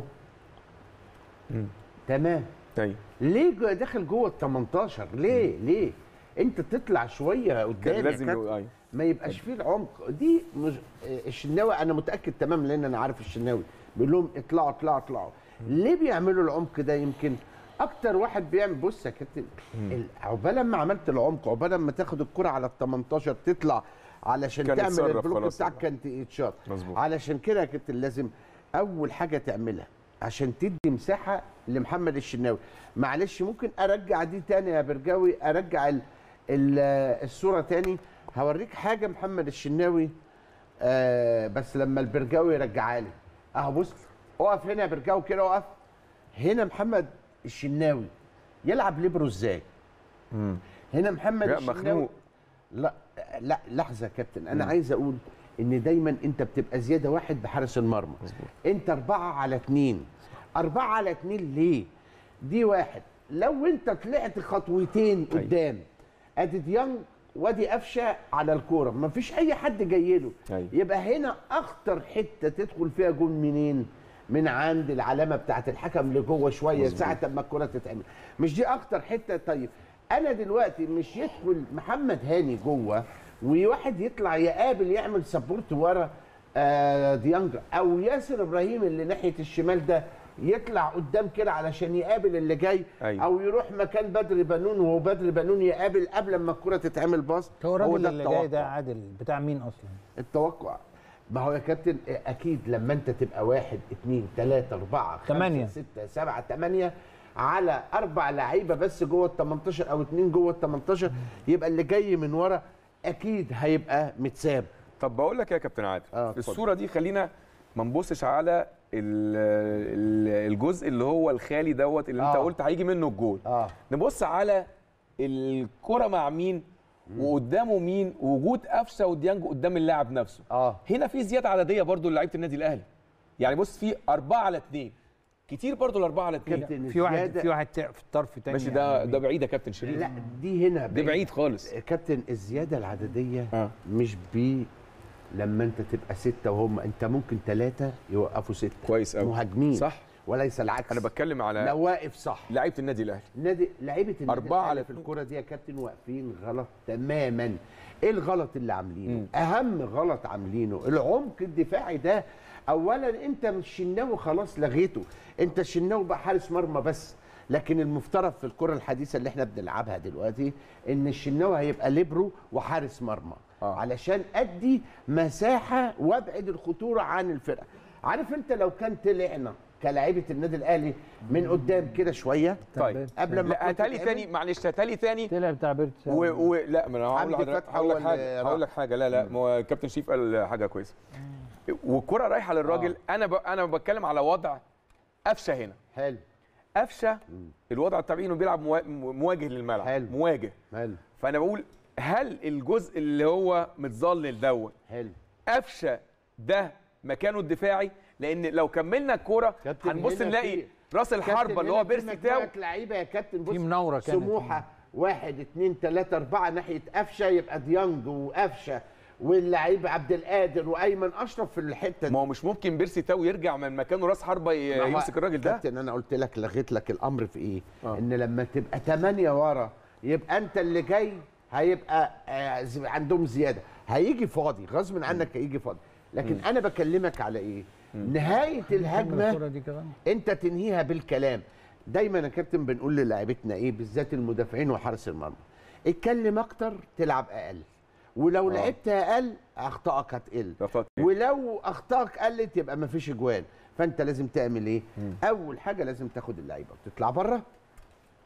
مم. تمام ايوه ليه جو- داخل جوه ال 18 ليه ليه انت تطلع شويه قدام كان يا لازم كابتن. يقول- أيوة. ما يبقاش فيه العمق دي مش الشناوي انا متاكد تماما لان انا عارف الشناوي بيقول لهم اطلعوا اطلعوا اطلعوا ليه بيعملوا العمق ده يمكن اكتر واحد بيعمل بص يا كابتن ال- عقبال ما عملت العمق عقبال ما تاخد الكره على ال 18 تطلع علشان كان تعمل اتصرف البلوك خلاص. بتاعك كان يتشاط مظبوط. علشان كده يا كابتن لازم اول حاجه تعملها عشان تدي مساحه لمحمد الشناوي معلش ممكن ارجع دي تاني يا برجاوي ارجع ال ال الصوره تاني هوريك حاجه محمد الشناوي آه بس لما البرجاوي يرجعها لي اهو بص اقف هنا يا برجاوي كده اقف هنا محمد الشناوي يلعب ليبرو ازاي هنا محمد لا، الشناوي مخنوق. لا لا لحظه يا كابتن انا مم. عايز اقول ان دايما انت بتبقى زياده واحد بحارس المرمى انت اربعه على اتنين اربعه على اتنين ليه دي واحد لو انت طلعت خطوتين قدام ادي ديانج وادي قفشه على الكوره مفيش اي حد جاي له أيوة. يبقى هنا اخطر حته تدخل فيها جون منين من عند العلامه بتاعت الحكم لجوه شويه مظبوط. ساعه ما الكره تتعمل مش دي اخطر حته طيب انا دلوقتي مش يدخل محمد هاني جوه وواحد يطلع يقابل يعمل سبورت ورا آه ديانج او ياسر ابراهيم اللي ناحيه الشمال ده يطلع قدام كده علشان يقابل اللي جاي أيوة. او يروح مكان بدر بنون وهو بدر بنون يقابل قبل ما الكره تتعمل باص هو الراجل ده اللي جاي ده التوقع. عادل بتاع مين اصلا؟ التوقع ما هو يا كابتن اكيد لما انت تبقى واحد اثنين ثلاثة أربعة خمسة تمانية. ستة سبعة ثمانية على أربع لعيبة بس جوه ال 18 أو اثنين جوه ال 18 يبقى اللي جاي من ورا أكيد هيبقى متساب طب بقول لك يا كابتن عادل آه، في اتفضل. الصوره دي خلينا ما نبصش على ال- ال- الجزء اللي هو الخالي دوت اللي انت آه. قلت هيجي منه الجول اه نبص على الكره مع مين وقدامه مين ووجود قفشه وديانج قدام اللاعب نفسه اه هنا في زياده عدديه برضو لعيبه النادي الاهلي يعني بص في أربعة على اثنين كتير برضو الأربعة على اثنين كابتن في واحد الزيادة- في واحد تع- في الطرف تاني ماشي ده يعني ده بعيد يا كابتن شريف لا دي هنا دي بعيد خالص كابتن الزيادة العددية آه. مش بي لما انت تبقى ستة وهم انت ممكن ثلاثة يوقفوا ستة كويس قوي مهاجمين صح وليس العكس انا بتكلم على لو واقف صح لعيبه النادي الاهلي نادي لعيبه النادي أربعة الأهلي على في الكوره دي يا كابتن واقفين غلط تماما ايه الغلط اللي عاملينه اهم غلط عاملينه العمق الدفاعي ده اولا انت مش شناوي خلاص لغيته انت الشناوي بقى حارس مرمى بس لكن المفترض في الكره الحديثه اللي احنا بنلعبها دلوقتي ان الشناوي هيبقى ليبرو وحارس مرمى آه. علشان ادي مساحه وابعد الخطوره عن الفرقه عارف انت لو كان طلعنا كلاعيبه النادي الاهلي من قدام كده شويه طيب قبل ما لا الكرة هاتالي تتعمل. تاني معلش هاتالي تاني طلع بتاع بيرت و... و... لا ما انا هقول حمدي لك فتحي هقول هو لك حاجه اللي هقول لك حاجه لا لا ما هو الكابتن شريف قال حاجه كويسه والكره رايحه للراجل انا ب... انا بتكلم على وضع قفشه هنا حلو قفشه الوضع الطبيعي انه بيلعب موا... مواجه للملعب حلو. مواجه حلو فانا بقول هل الجزء اللي هو متظلل دوت حلو قفشه ده مكانه الدفاعي لان لو كملنا الكوره كابتن هنبص هنا نلاقي في- راس الحربه كابتن اللي هو هنا في بيرسي تاو مجموعة لعيبه يا كابتن بص في منورة كانت. سموحه واحد اتنين تلاته اربعه ناحيه قفشه يبقى ديانج وقفشه واللعيب عبد القادر وايمن اشرف في الحته دي ما هو مش ممكن بيرسي تاو يرجع من مكانه راس حربه ي- ما هو يمسك الراجل ده كابتن انا قلت لك لغيت لك الامر في ايه آه. ان لما تبقى ثمانية ورا يبقى انت اللي جاي هيبقى آه، ز- عندهم زياده هيجي فاضي غصب عنك هيجي فاضي لكن انا بكلمك على ايه نهايه الهجمه الكوره دي كمان انت تنهيها بالكلام دايما يا كابتن بنقول للاعيبتنا ايه بالذات المدافعين وحارس المرمى اتكلم اكتر تلعب اقل ولو آه. لعبت اقل اخطائك هتقل رفضت. ولو اخطائك قلت يبقى مفيش اجوان فانت لازم تعمل ايه اول حاجه لازم تاخد اللعيبه وتطلع بره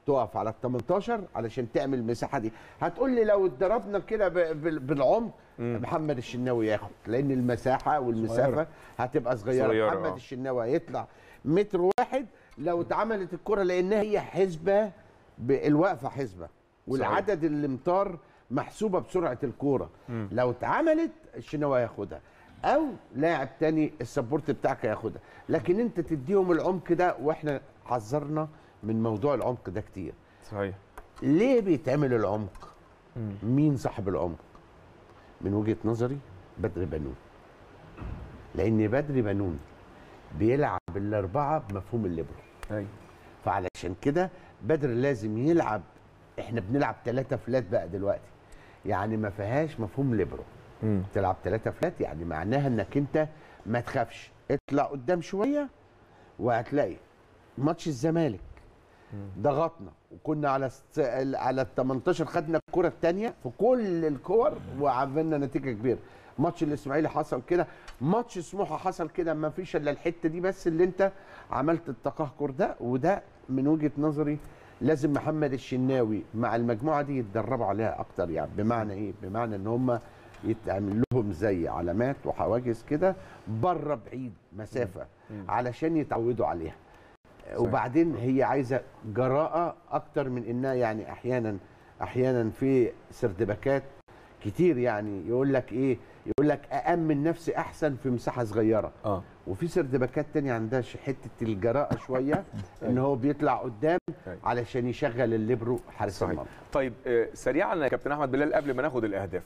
تقف على ال 18 علشان تعمل المساحه دي هتقول لي لو اتضربنا كده ب- بال- بالعمق محمد الشناوي ياخد لان المساحه والمسافه صغيرة. هتبقى صغيره, صغيرة، محمد آه. الشناوي هيطلع متر واحد لو اتعملت الكره لانها هي حسبه ب- الوقفه حسبه والعدد الامتار محسوبه بسرعه الكوره مم. لو اتعملت الشناوي هياخدها او لاعب تاني السبورت بتاعك هياخدها لكن انت تديهم العمق ده واحنا حذرنا من موضوع العمق ده كتير صحيح ليه بيتعمل العمق مين صاحب العمق من وجهه نظري بدر بنون لان بدر بنون بيلعب الاربعه بمفهوم الليبرو ايوه فعلشان كده بدر لازم يلعب احنا بنلعب ثلاثة فلات بقى دلوقتي يعني ما فيهاش مفهوم ليبرو مم. تلعب ثلاثة فلات يعني معناها انك انت ما تخافش اطلع قدام شويه وهتلاقي ماتش الزمالك ضغطنا وكنا على ست... على ال 18 خدنا الكره الثانيه في كل الكور وعملنا نتيجه كبيره ماتش الاسماعيلي حصل كده ماتش سموحه حصل كده ما فيش الا الحته دي بس اللي انت عملت التقهقر ده وده من وجهه نظري لازم محمد الشناوي مع المجموعه دي يتدربوا عليها اكتر يعني بمعنى ايه بمعنى ان هم يتعمل لهم زي علامات وحواجز كده بره بعيد مسافه علشان يتعودوا عليها وبعدين هي عايزه جراءه اكتر من انها يعني احيانا احيانا في سردباكات كتير يعني يقول لك ايه يقول لك أأمن نفسي أحسن في مساحة صغيرة اه وفي سردباكات تانية عندها ش- حتة الجراءة شوية إن هو بيطلع قدام علشان يشغل الليبرو حارس صحيح المرمى طيب آه، سريعا يا كابتن احمد بلال قبل ما ناخد الاهداف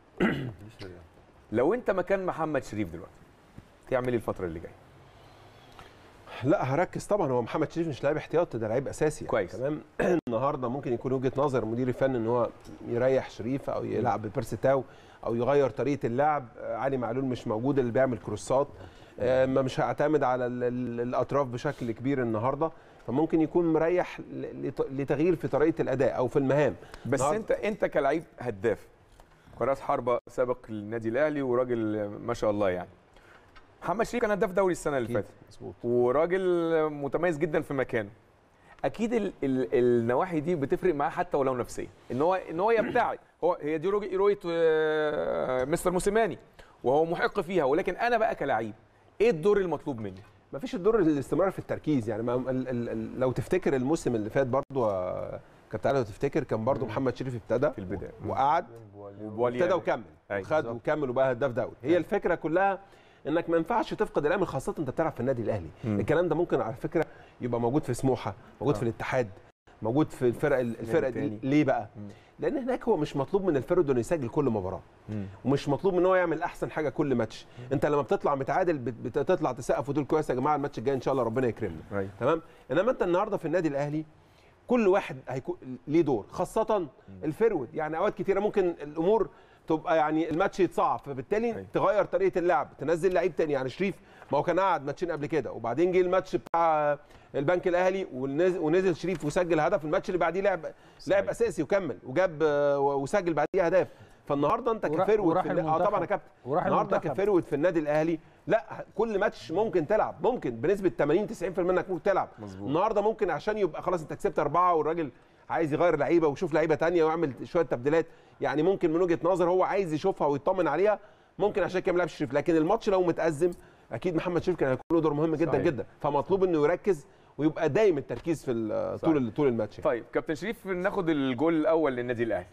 لو انت مكان محمد شريف دلوقتي تعمل ايه الفتره اللي جايه لا هركز طبعا هو محمد شريف مش لاعب احتياطي ده لعيب اساسي يعني كويس. تمام النهارده ممكن يكون وجهه نظر المدير الفني ان هو يريح شريف او يلعب ببيرسي تاو او يغير طريقه اللعب آه، علي معلول مش موجود اللي بيعمل كروسات آه، ما مش هعتمد على ال- ال- الاطراف بشكل كبير النهارده فممكن يكون مريح ل- لت- لتغيير في طريقه الاداء او في المهام بس النهاردة- انت انت كلاعب هداف كراس حربه سابق للنادي الاهلي وراجل ما شاء الله يعني محمد شريف كان هداف دوري السنه اللي فاتت مظبوط وراجل متميز جدا في مكانه اكيد ال ال النواحي دي بتفرق معاه حتى ولو نفسيا ان هو ان هو يبتعد هو هي دي رؤيه رؤية، آه، مستر موسيماني وهو محق فيها ولكن انا بقى كلاعب ايه الدور المطلوب مني ما فيش الدور الاستمرار في التركيز يعني ما ال ال ال لو تفتكر الموسم اللي فات برضو آه، كابتن علي لو تفتكر كان برضو محمد شريف ابتدى في البدايه وقعد وبواليا ابتدى وكمل أيوة. خد وكمل وبقى هداف دوري هي الفكره كلها انك ما ينفعش تفقد الامل خاصه انت بتلعب في النادي الاهلي مم. الكلام ده ممكن على فكره يبقى موجود في سموحه موجود آه. في الاتحاد موجود في الفرق الفرق دي تاني. ليه بقى مم. لان هناك هو مش مطلوب من الفرد انه يسجل كل مباراه ومش مطلوب من هو يعمل احسن حاجه كل ماتش انت لما بتطلع متعادل بت- بتطلع تسقف ودول كويس يا جماعه الماتش الجاي ان شاء الله ربنا يكرمنا أيوة. تمام انما انت النهارده في النادي الاهلي كل واحد هيكون ليه دور خاصه الفيرود يعني اوقات كتيره ممكن الامور تبقى يعني الماتش يتصعب فبالتالي أيوة. تغير طريقه اللعب تنزل لعيب تاني يعني شريف ما هو كان قاعد ماتشين قبل كده وبعدين جه الماتش بتاع البنك الاهلي ونزل, ونزل شريف وسجل هدف الماتش اللي بعديه لعب لعب اساسي وكمل وجاب آه، وسجل بعديه اهداف فالنهارده انت وراح- كفيرود وراح في النا- اه المنتخب. طبعا يا كابتن وراح النهارده المنتخب. كفيرود في النادي الاهلي لا كل ماتش ممكن تلعب ممكن بنسبه 80 90% انك ممكن تلعب مظبوط. النهارده ممكن عشان يبقى خلاص انت كسبت اربعه والراجل عايز يغير لعيبه ويشوف لعيبه تانية ويعمل شويه تبديلات يعني ممكن من وجهه نظر هو عايز يشوفها ويطمن عليها ممكن عشان كده ما لعبش شريف لكن الماتش لو متازم اكيد محمد شريف كان هيكون له دور مهم جدا صحيح. جدا فمطلوب انه يركز ويبقى دايم التركيز في ال- طول ال- طول الماتش يعني. طيب كابتن شريف ناخد الجول الاول للنادي الاهلي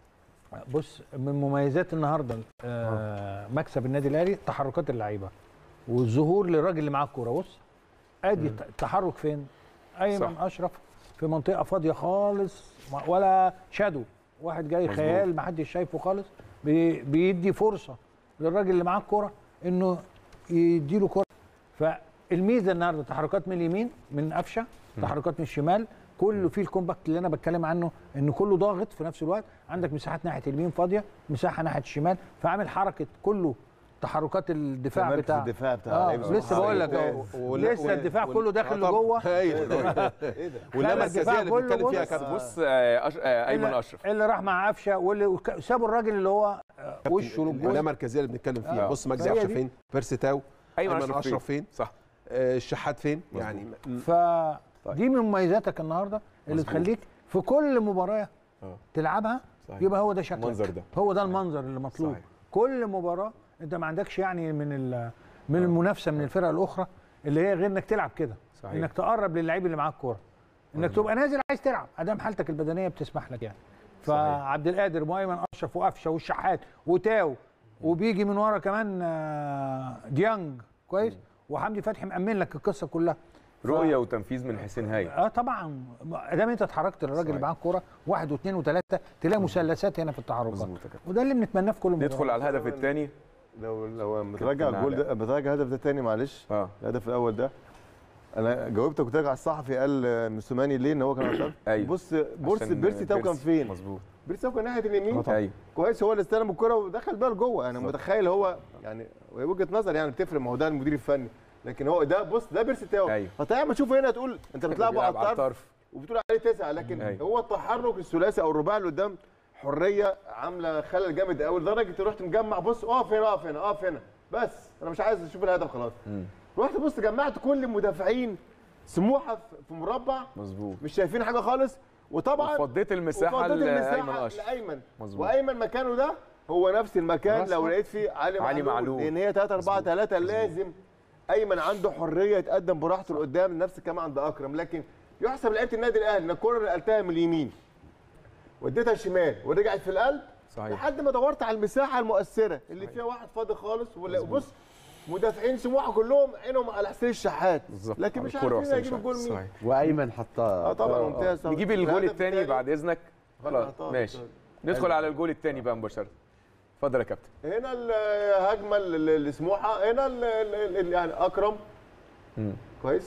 بص من مميزات النهارده آه مكسب النادي الاهلي تحركات اللعيبه والظهور للراجل اللي معاه الكوره بص ادي مم. التحرك فين ايمن صح. اشرف في منطقه فاضيه خالص ما- ولا شادو واحد جاي مظبوط. خيال ما حدش شايفه خالص بي بيدي فرصه للراجل اللي معاه الكوره انه يديله كوره فالميزه النهارده تحركات من اليمين من قفشه تحركات من الشمال كله فيه الكومباكت اللي انا بتكلم عنه ان كله ضاغط في نفس الوقت عندك مساحات ناحيه اليمين فاضيه مساحه ناحيه الشمال فعامل حركه كله تحركات الدفاع تمركز بتاع الدفاع بتاع اه اللعيبة. لسه بقول لك اهو ولا- لسه ولا- الدفاع ولا- كله داخل آه طبعا. لجوه ايوه واللمسه الدفاع الاساسيه اللي كله بنتكلم فيها يا بص. كابتن بص آه، أش... آه، ايمن اللي- اشرف اللي راح مع قفشه واللي وك- سابوا الراجل اللي هو آه، وشه للجول العلامه المركزيه اللي بنتكلم فيها آه. بص مجدي فهي قفشه دي. فين بيرسي تاو ايمن ايمن اشرف, اشرف فين صح آه، الشحات فين يعني م- فدي من مميزاتك النهارده اللي مظبوط. تخليك في كل مباراه آه. تلعبها صحيح. يبقى هو ده شكلك المنظر ده. هو ده المنظر اللي مطلوب صحيح. كل مباراه انت ما عندكش يعني من ال- من المنافسه من الفرق الاخرى اللي هي غير انك تلعب كده صحيح. انك تقرب للعيب اللي معاك كوره انك تبقى نازل عايز تلعب ادام حالتك البدنيه بتسمح لك يعني فعبد القادر وايمن اشرف وقفشه والشحات وتاو وبيجي من ورا كمان آه، ديانج كويس وحمدي فتحي مأمن لك القصه كلها ف- رؤيه وتنفيذ من حسين هايل اه طبعا ادام انت اتحركت للراجل اللي معاك كوره واحد واثنين وثلاثه تلاقي مثلثات هنا في التحركات مظبوط يا كابتن. وده اللي بنتمناه في كل مباراه ندخل على الهدف الثاني لو لو متراجع كابتن الجول علاء. ده متراجع الهدف ده تاني معلش اه الهدف الاول ده انا جاوبتك كنت راجع الصحفي قال آه، موسوماني ليه ان هو كان غلطان ايوه بص بورس عشان بيرسي تاو كان بيرسي. فين مظبوط بيرسي تاو كان ناحيه اليمين ايوه كويس هو اللي استلم الكره ودخل بقى لجوه انا بالظبط. متخيل هو يعني وهي وجهه نظر يعني بتفرق ما هو ده المدير الفني لكن هو ده بص ده بيرسي تاو أيوه. فطبعا ما تشوفه هنا تقول انت بتلعبه بيلعب على الطرف وبتقول عليه تسعه لكن أيوه. هو التحرك الثلاثي او الرباعي اللي قدام حريه عامله خلل جامد قوي لدرجه رحت مجمع بص اقف هنا اقف هنا اقف هنا بس انا مش عايز اشوف الهدف خلاص مم. رحت بص جمعت كل المدافعين سموحه في مربع مظبوط مش شايفين حاجه خالص وطبعا وفضيت المساحه وفضلت لايمن المساحه اشرف لايمن مظبوط. وايمن مكانه ده هو نفس المكان راس لو حرب. لقيت فيه علي علي معلول معلول. لان هي 3 4 3 لازم ايمن عنده حريه يتقدم براحته لقدام نفس الكلام عند اكرم لكن يحسب لعيبه النادي الاهلي ان الكره اللي نقلتها من اليمين وديتها شمال ورجعت في القلب صحيح لحد ما دورت على المساحه المؤثره اللي فيها واحد فاضي خالص ولا بص مدافعين سموحه كلهم عينهم على حسين الشحات بالظبط لكن على مش الكرة عارفين وحسين يجيب الجول الشحات. مين صحيح وايمن حطها اه طبعا ممتاز نجيب الجول الهدف الثاني بعد اذنك خلاص طبعا. ماشي ندخل على الجول الثاني بقى مباشره اتفضل يا كابتن هنا الهجمه اللي سموحه هنا ال- ال- ال- يعني اكرم مم. كويس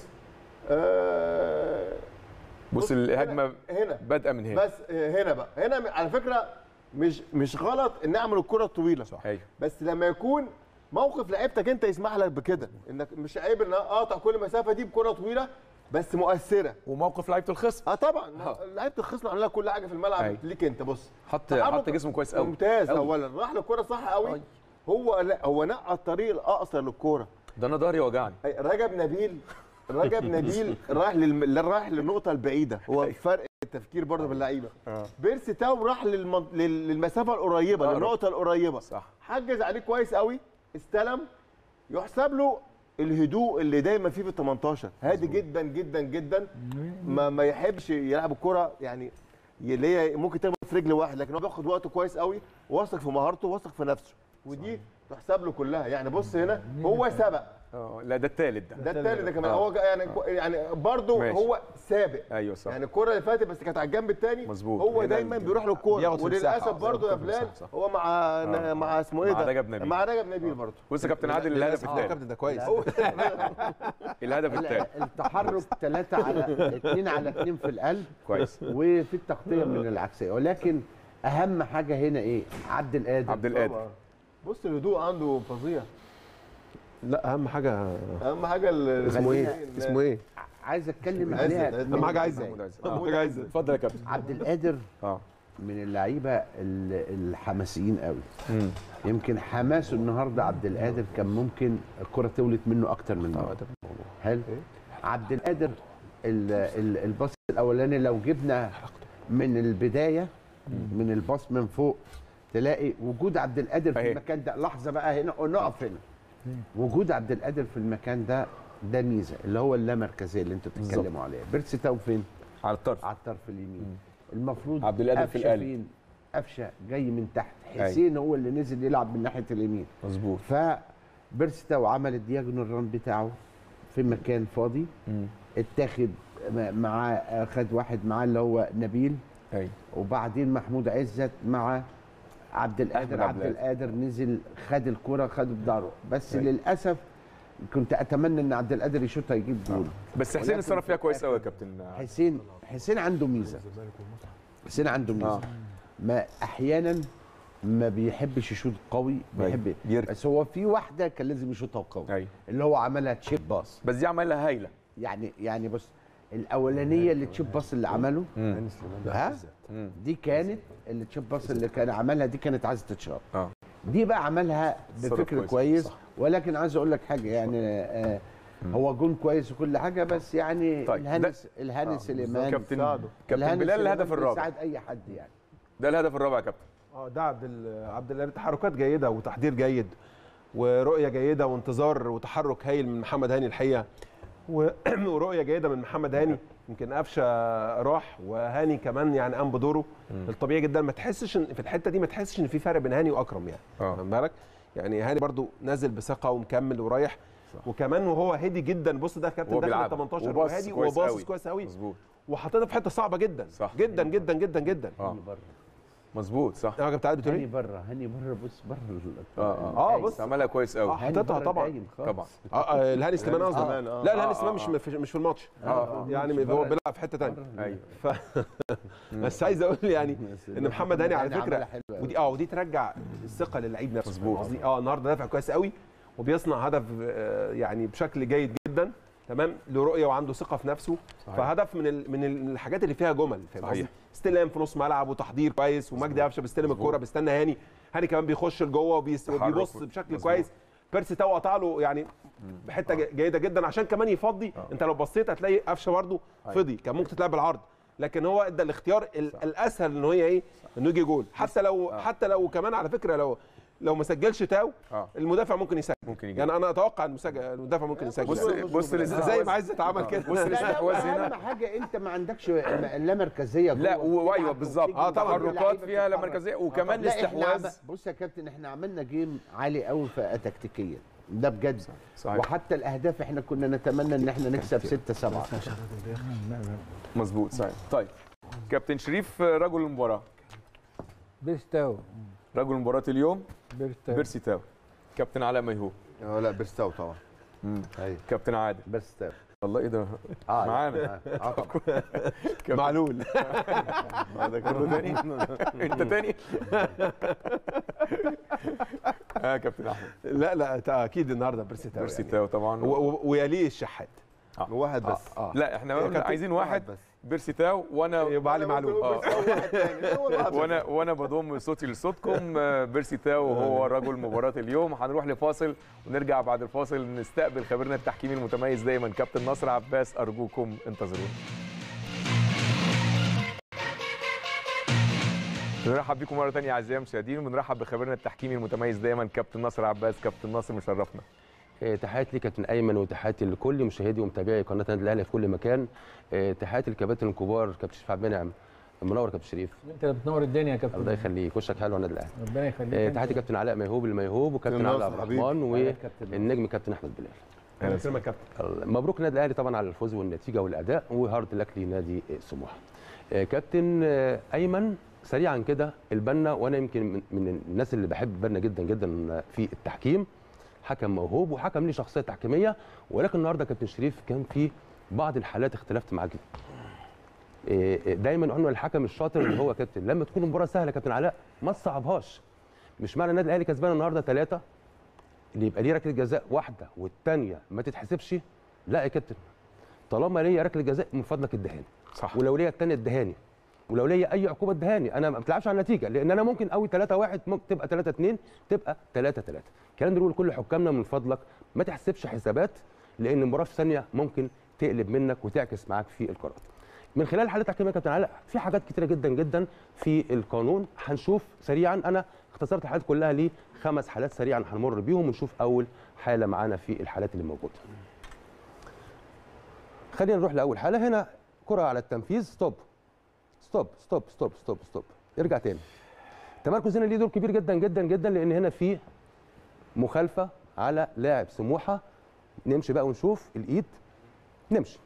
آه بص الهجمه هنا بادئه من هنا بس هنا بقى هنا على فكره مش مش غلط ان اعمل الكره الطويله صح ايوه بس لما يكون موقف لعيبتك انت يسمح لك بكده انك مش عيب ان اقطع كل المسافه دي بكره طويله بس مؤثره وموقف لعيبه الخصم اه طبعا لعيبه الخصم عامله كل حاجه في الملعب أيوة. ليك انت بص حط تحرك حط جسمه كويس قوي ممتاز أوي. اولا راح للكره صح قوي هو لا هو نقى الطريق الاقصر للكوره ده انا ضهري وجعني أي- رجب نبيل رجب نبيل راح للم... راح للنقطه البعيده هو فرق التفكير برضه باللعيبه بيرسي تاو راح للمن... لل- للمسافه القريبه أقرب. للنقطه القريبه صح حجز عليه كويس قوي استلم يحسب له الهدوء اللي دايما فيه في ال 18 هادي جدا جدا جدا ما, ما يحبش يلعب الكره يعني اللي هي ممكن تخبط في رجل واحد لكن هو بياخد وقته كويس قوي واثق في مهارته واثق في نفسه ودي تحسب له كلها يعني بص هنا هو سبق اه لا ده الثالث ده ده التالت ده كمان آه. هو جا- يعني يعني برضه ماشي. هو سابق ايوه صح يعني الكره اللي فاتت بس كانت على الجنب الثاني مظبوط. هو هنا دايما ال- بيروح للكوره بياخد في المساحة. وللاسف برضه يا بياخد في بلال المساحة، صح. هو مع آه. مع اسمه ايه مع ده رجب نبيل. مع رجب نبيل برضه بص يا كابتن عادل الهدف اه الثاني كابتن ده كويس هو الهدف الثاني التحرك ثلاثة على اثنين على اثنين في القلب كويس وفي التغطية من العكسية ولكن أهم حاجة هنا إيه؟ عبد القادر عبد القادر طبعا. بص الهدوء عنده فظيع لا اهم حاجه اهم حاجه ال- اسمه ايه ال- اسمه ايه عايز أتكلم عزت، عليها عزت. اهم حاجه عايزه محمود عايز اهم حاجه عايزه اتفضل يا كابتن عبد القادر اه من اللعيبة ال- الحماسيين قوي مم. يمكن حماسه النهارده عبد القادر كان ممكن الكرة تولد منه أكتر من مرة حلو عبد القادر ال- ال- الباص الأولاني لو جبنا من البداية من الباص من فوق تلاقي وجود عبد القادر في أهي. المكان ده لحظة بقى هنا نقف هنا وجود عبد القادر في المكان ده ده ميزة اللي هو اللامركزية اللي انتوا بتتكلموا عليها بيرسي تاو فين؟ على الطرف على الطرف اليمين المفروض عبد القادر في قفشة القلب. فين؟ قفشه جاي من تحت أيوة. حسين هو اللي نزل يلعب من ناحيه اليمين مظبوط فبيرستاو عمل الدياجونال ران بتاعه في مكان فاضي مم. اتاخد م- معاه خد واحد معاه اللي هو نبيل ايوه وبعدين محمود عزت مع عبد القادر أحمد عبد عبد القادر نزل خد الكره خده بضهره بس للاسف كنت اتمنى ان عبد القادر يشوطها يجيب جول بس حسين ولكن اتصرف في فيها كويس الآخر- قوي يا كابتن حسين حسين عنده ميزه حسين عنده ميزه آه. ما احيانا ما بيحبش يشوط قوي بيحب بيركن. بس هو في واحده كان لازم يشوطها قوي ايوه اللي هو عملها تشيب باص بس دي عملها هايله يعني يعني بص الاولانيه اللي تشيب باص اللي عمله مم. ها مم. دي كانت اللي تشيب باص اللي كان عملها دي كانت عايزه تتشاط اه دي بقى عملها تصرف بفكر كويس. كويس صح. ولكن عايز اقول لك حاجه يعني آه هو جون كويس وكل حاجه بس يعني طيب، الهاني ده- الهاني آه، سليمان كابتن ساعده. كابتن الهاني بلال سليمان الهدف الرابع بيساعد اي حد يعني ده الهدف الرابع يا كابتن اه ده عبد ال- عبد الله تحركات جيده وتحضير جيد ورؤيه جيده وانتظار وتحرك هايل من محمد هاني الحقيقه و- ورؤيه جيده من محمد هاني يمكن قفشه راح وهاني كمان يعني قام بدوره الطبيعي جدا ما تحسش إن- في الحته دي ما تحسش ان في فرق بين هاني واكرم يعني واخد بالك يعني هاني برضو نازل بثقه ومكمل ورايح وكمان وهو هادي جدا بص ده هو كابتن داخل ال بيلعب 18 وباصص وهادي كويس وباصص قوي. كويس قوي مظبوط وحاططها في حته صعبه جدا صح. جدا جدا جدا جدا اه مظبوط صح اه كابتن عادل بتقول هاني ايه؟ بره هاني بره بص بره اه اه اه بص عملها كويس قوي اه حاططها طبعا طبعا اه آه، الهاني سليمان الهاني قصدي سليمان، آه. لا آه، الهاني آه، سليمان مش آه. مش مش في الماتش آه. يعني مش هو بره. بيلعب في حته ثانيه ايوه ف... بس عايز اقول يعني ان محمد هاني على عملها فكره حلوة أوي. ودي اه ودي ترجع الثقه للعيب نفسه مظبوط. قصدي اه النهارده دافع كويس قوي وبيصنع هدف آه، يعني بشكل جيد جدا تمام له رؤيه وعنده ثقه في نفسه صحيح. فهدف من ال... من الحاجات اللي فيها جمل فاهم صحيح. قصدي؟ استلام في نص ملعب وتحضير كويس ومجدي قفشه بيستلم الكوره بيستنى هاني هاني كمان بيخش لجوه وبيس- تحرك وبيبص و- بشكل مظبوط. كويس بيرسي تاو قطع له يعني بحته ج- جيده جدا عشان كمان يفضي انت لو بصيت هتلاقي قفشه برده فضي كان ممكن تلعب بالعرض لكن هو ادى الاختيار ال- الاسهل ان هي ايه انه يجي جول حتى لو حتى لو كمان على فكره لو لو ما سجلش تاو اه المدافع ممكن يسجل ممكن يجي يعني انا اتوقع ان المسجل- المدافع ممكن يسجل بص بص زي الاستحواذ ما عايز اتعمل كده بص الاستحواذ اهم هنا حاجه انت ما عندكش لا مركزيه جوه لا و- وايوه بتلعب بالظبط وبتجري آه، طبعاً. وكل تحركات اللعيبة فيها لا بتتحرك. مركزيه وكمان لا، إحنا الاستحواذ عم- بص يا كابتن احنا عملنا جيم عالي قوي في تكتيكيا ده بجد صحيح. وحتى الاهداف احنا كنا نتمنى ان احنا نكسب 6 7 مظبوط صحيح طيب كابتن شريف رجل المباراه بيرستاو رجل مباراه اليوم بيرستاو بيرسي تاو كابتن علاء ميهوب اه لا بيرستاو طبعا ايوه كابتن عادل بس تمام. الله ايه ده اه معانا اه آه، طبعا كابتن- معلول برضه تاني انت تاني اه كابتن احمد لا لا تا- اكيد النهارده بيرسي تاو بيرسي يعني. تاو طبعا و- و- ويليه الشحات واحد بس اه لا احنا يا كابتن، عايزين واحد بس بيرسي تاو وانا يبقى علي معلول اه واحد تاني هو الواحد. وانا وانا بضم صوتي لصوتكم آه، بيرسي تاو هو رجل مباراه اليوم هنروح لفاصل ونرجع بعد الفاصل نستقبل خبيرنا التحكيمي المتميز دايما كابتن نصر عباس ارجوكم انتظرونا بنرحب بكم مره ثانيه اعزائي المشاهدين وبنرحب بخبيرنا التحكيمي المتميز دايما كابتن نصر عباس كابتن نصر مشرفنا آه، تحياتي ليك كابتن ايمن وتحياتي لكل مشاهدي ومتابعي قناه النادي الاهلي في كل مكان آه، تحياتي للكباتن الكبار كابتن شريف عبد المنعم منور كابتن شريف انت اللي بتنور الدنيا يا كابتن الله يخليك وشك حلو على النادي الاهلي ربنا يخليك آه، انت. تحياتي كابتن علاء ميهوب الميهوب وكابتن كابتن عبد ناصر حبيبي. الرحمن كابتن والنجم كابتن احمد بلال اهلا وسهلا كابتن مبروك النادي الاهلي طبعا على الفوز والنتيجه والاداء وهارد لك لنادي سموحه آه، كابتن آه، ايمن سريعا كده البنا وانا يمكن من- من الناس اللي بحب البنا جدا جدا في التحكيم حكم موهوب وحكم ليه شخصيه تحكيميه ولكن النهارده كابتن شريف كان في بعض الحالات اختلفت معاه جدا آه، آه، دايما قلنا الحكم الشاطر اللي هو كابتن لما تكون المباراه سهله كابتن علاء ما تصعبهاش مش معنى النادي الاهلي كسبان النهارده ثلاثه اللي يبقى ليه ركله جزاء واحده والثانيه ما تتحسبش لا يا كابتن طالما ليا ركله جزاء من فضلك ادهاني صح ولو ليا الثانيه ادهاني ولو ليا اي عقوبه ادهاني انا ما بتلعبش على النتيجه لان انا ممكن قوي 3 1 ممكن تبقى 3 2 تبقى 3 3 الكلام ده بيقول كل حكامنا من فضلك ما تحسبش حسابات لان المباراه في ثانيه ممكن تقلب منك وتعكس معاك في القرارات من خلال الحالات التحكيميه يا كابتن علاء في حاجات كتيره جدا جدا في القانون هنشوف سريعا انا اختصرت الحالات كلها ليه خمس حالات سريعا هنمر بيهم ونشوف اول حاله معانا في الحالات اللي موجوده خلينا نروح لاول حاله هنا كره على التنفيذ ستوب ستوب ستوب ستوب ستوب ستوب ارجع تاني التمركز هنا ليه دور كبير جدا جدا جدا لان هنا في مخالفه على لاعب سموحه نمشي بقى ونشوف الايد نمشي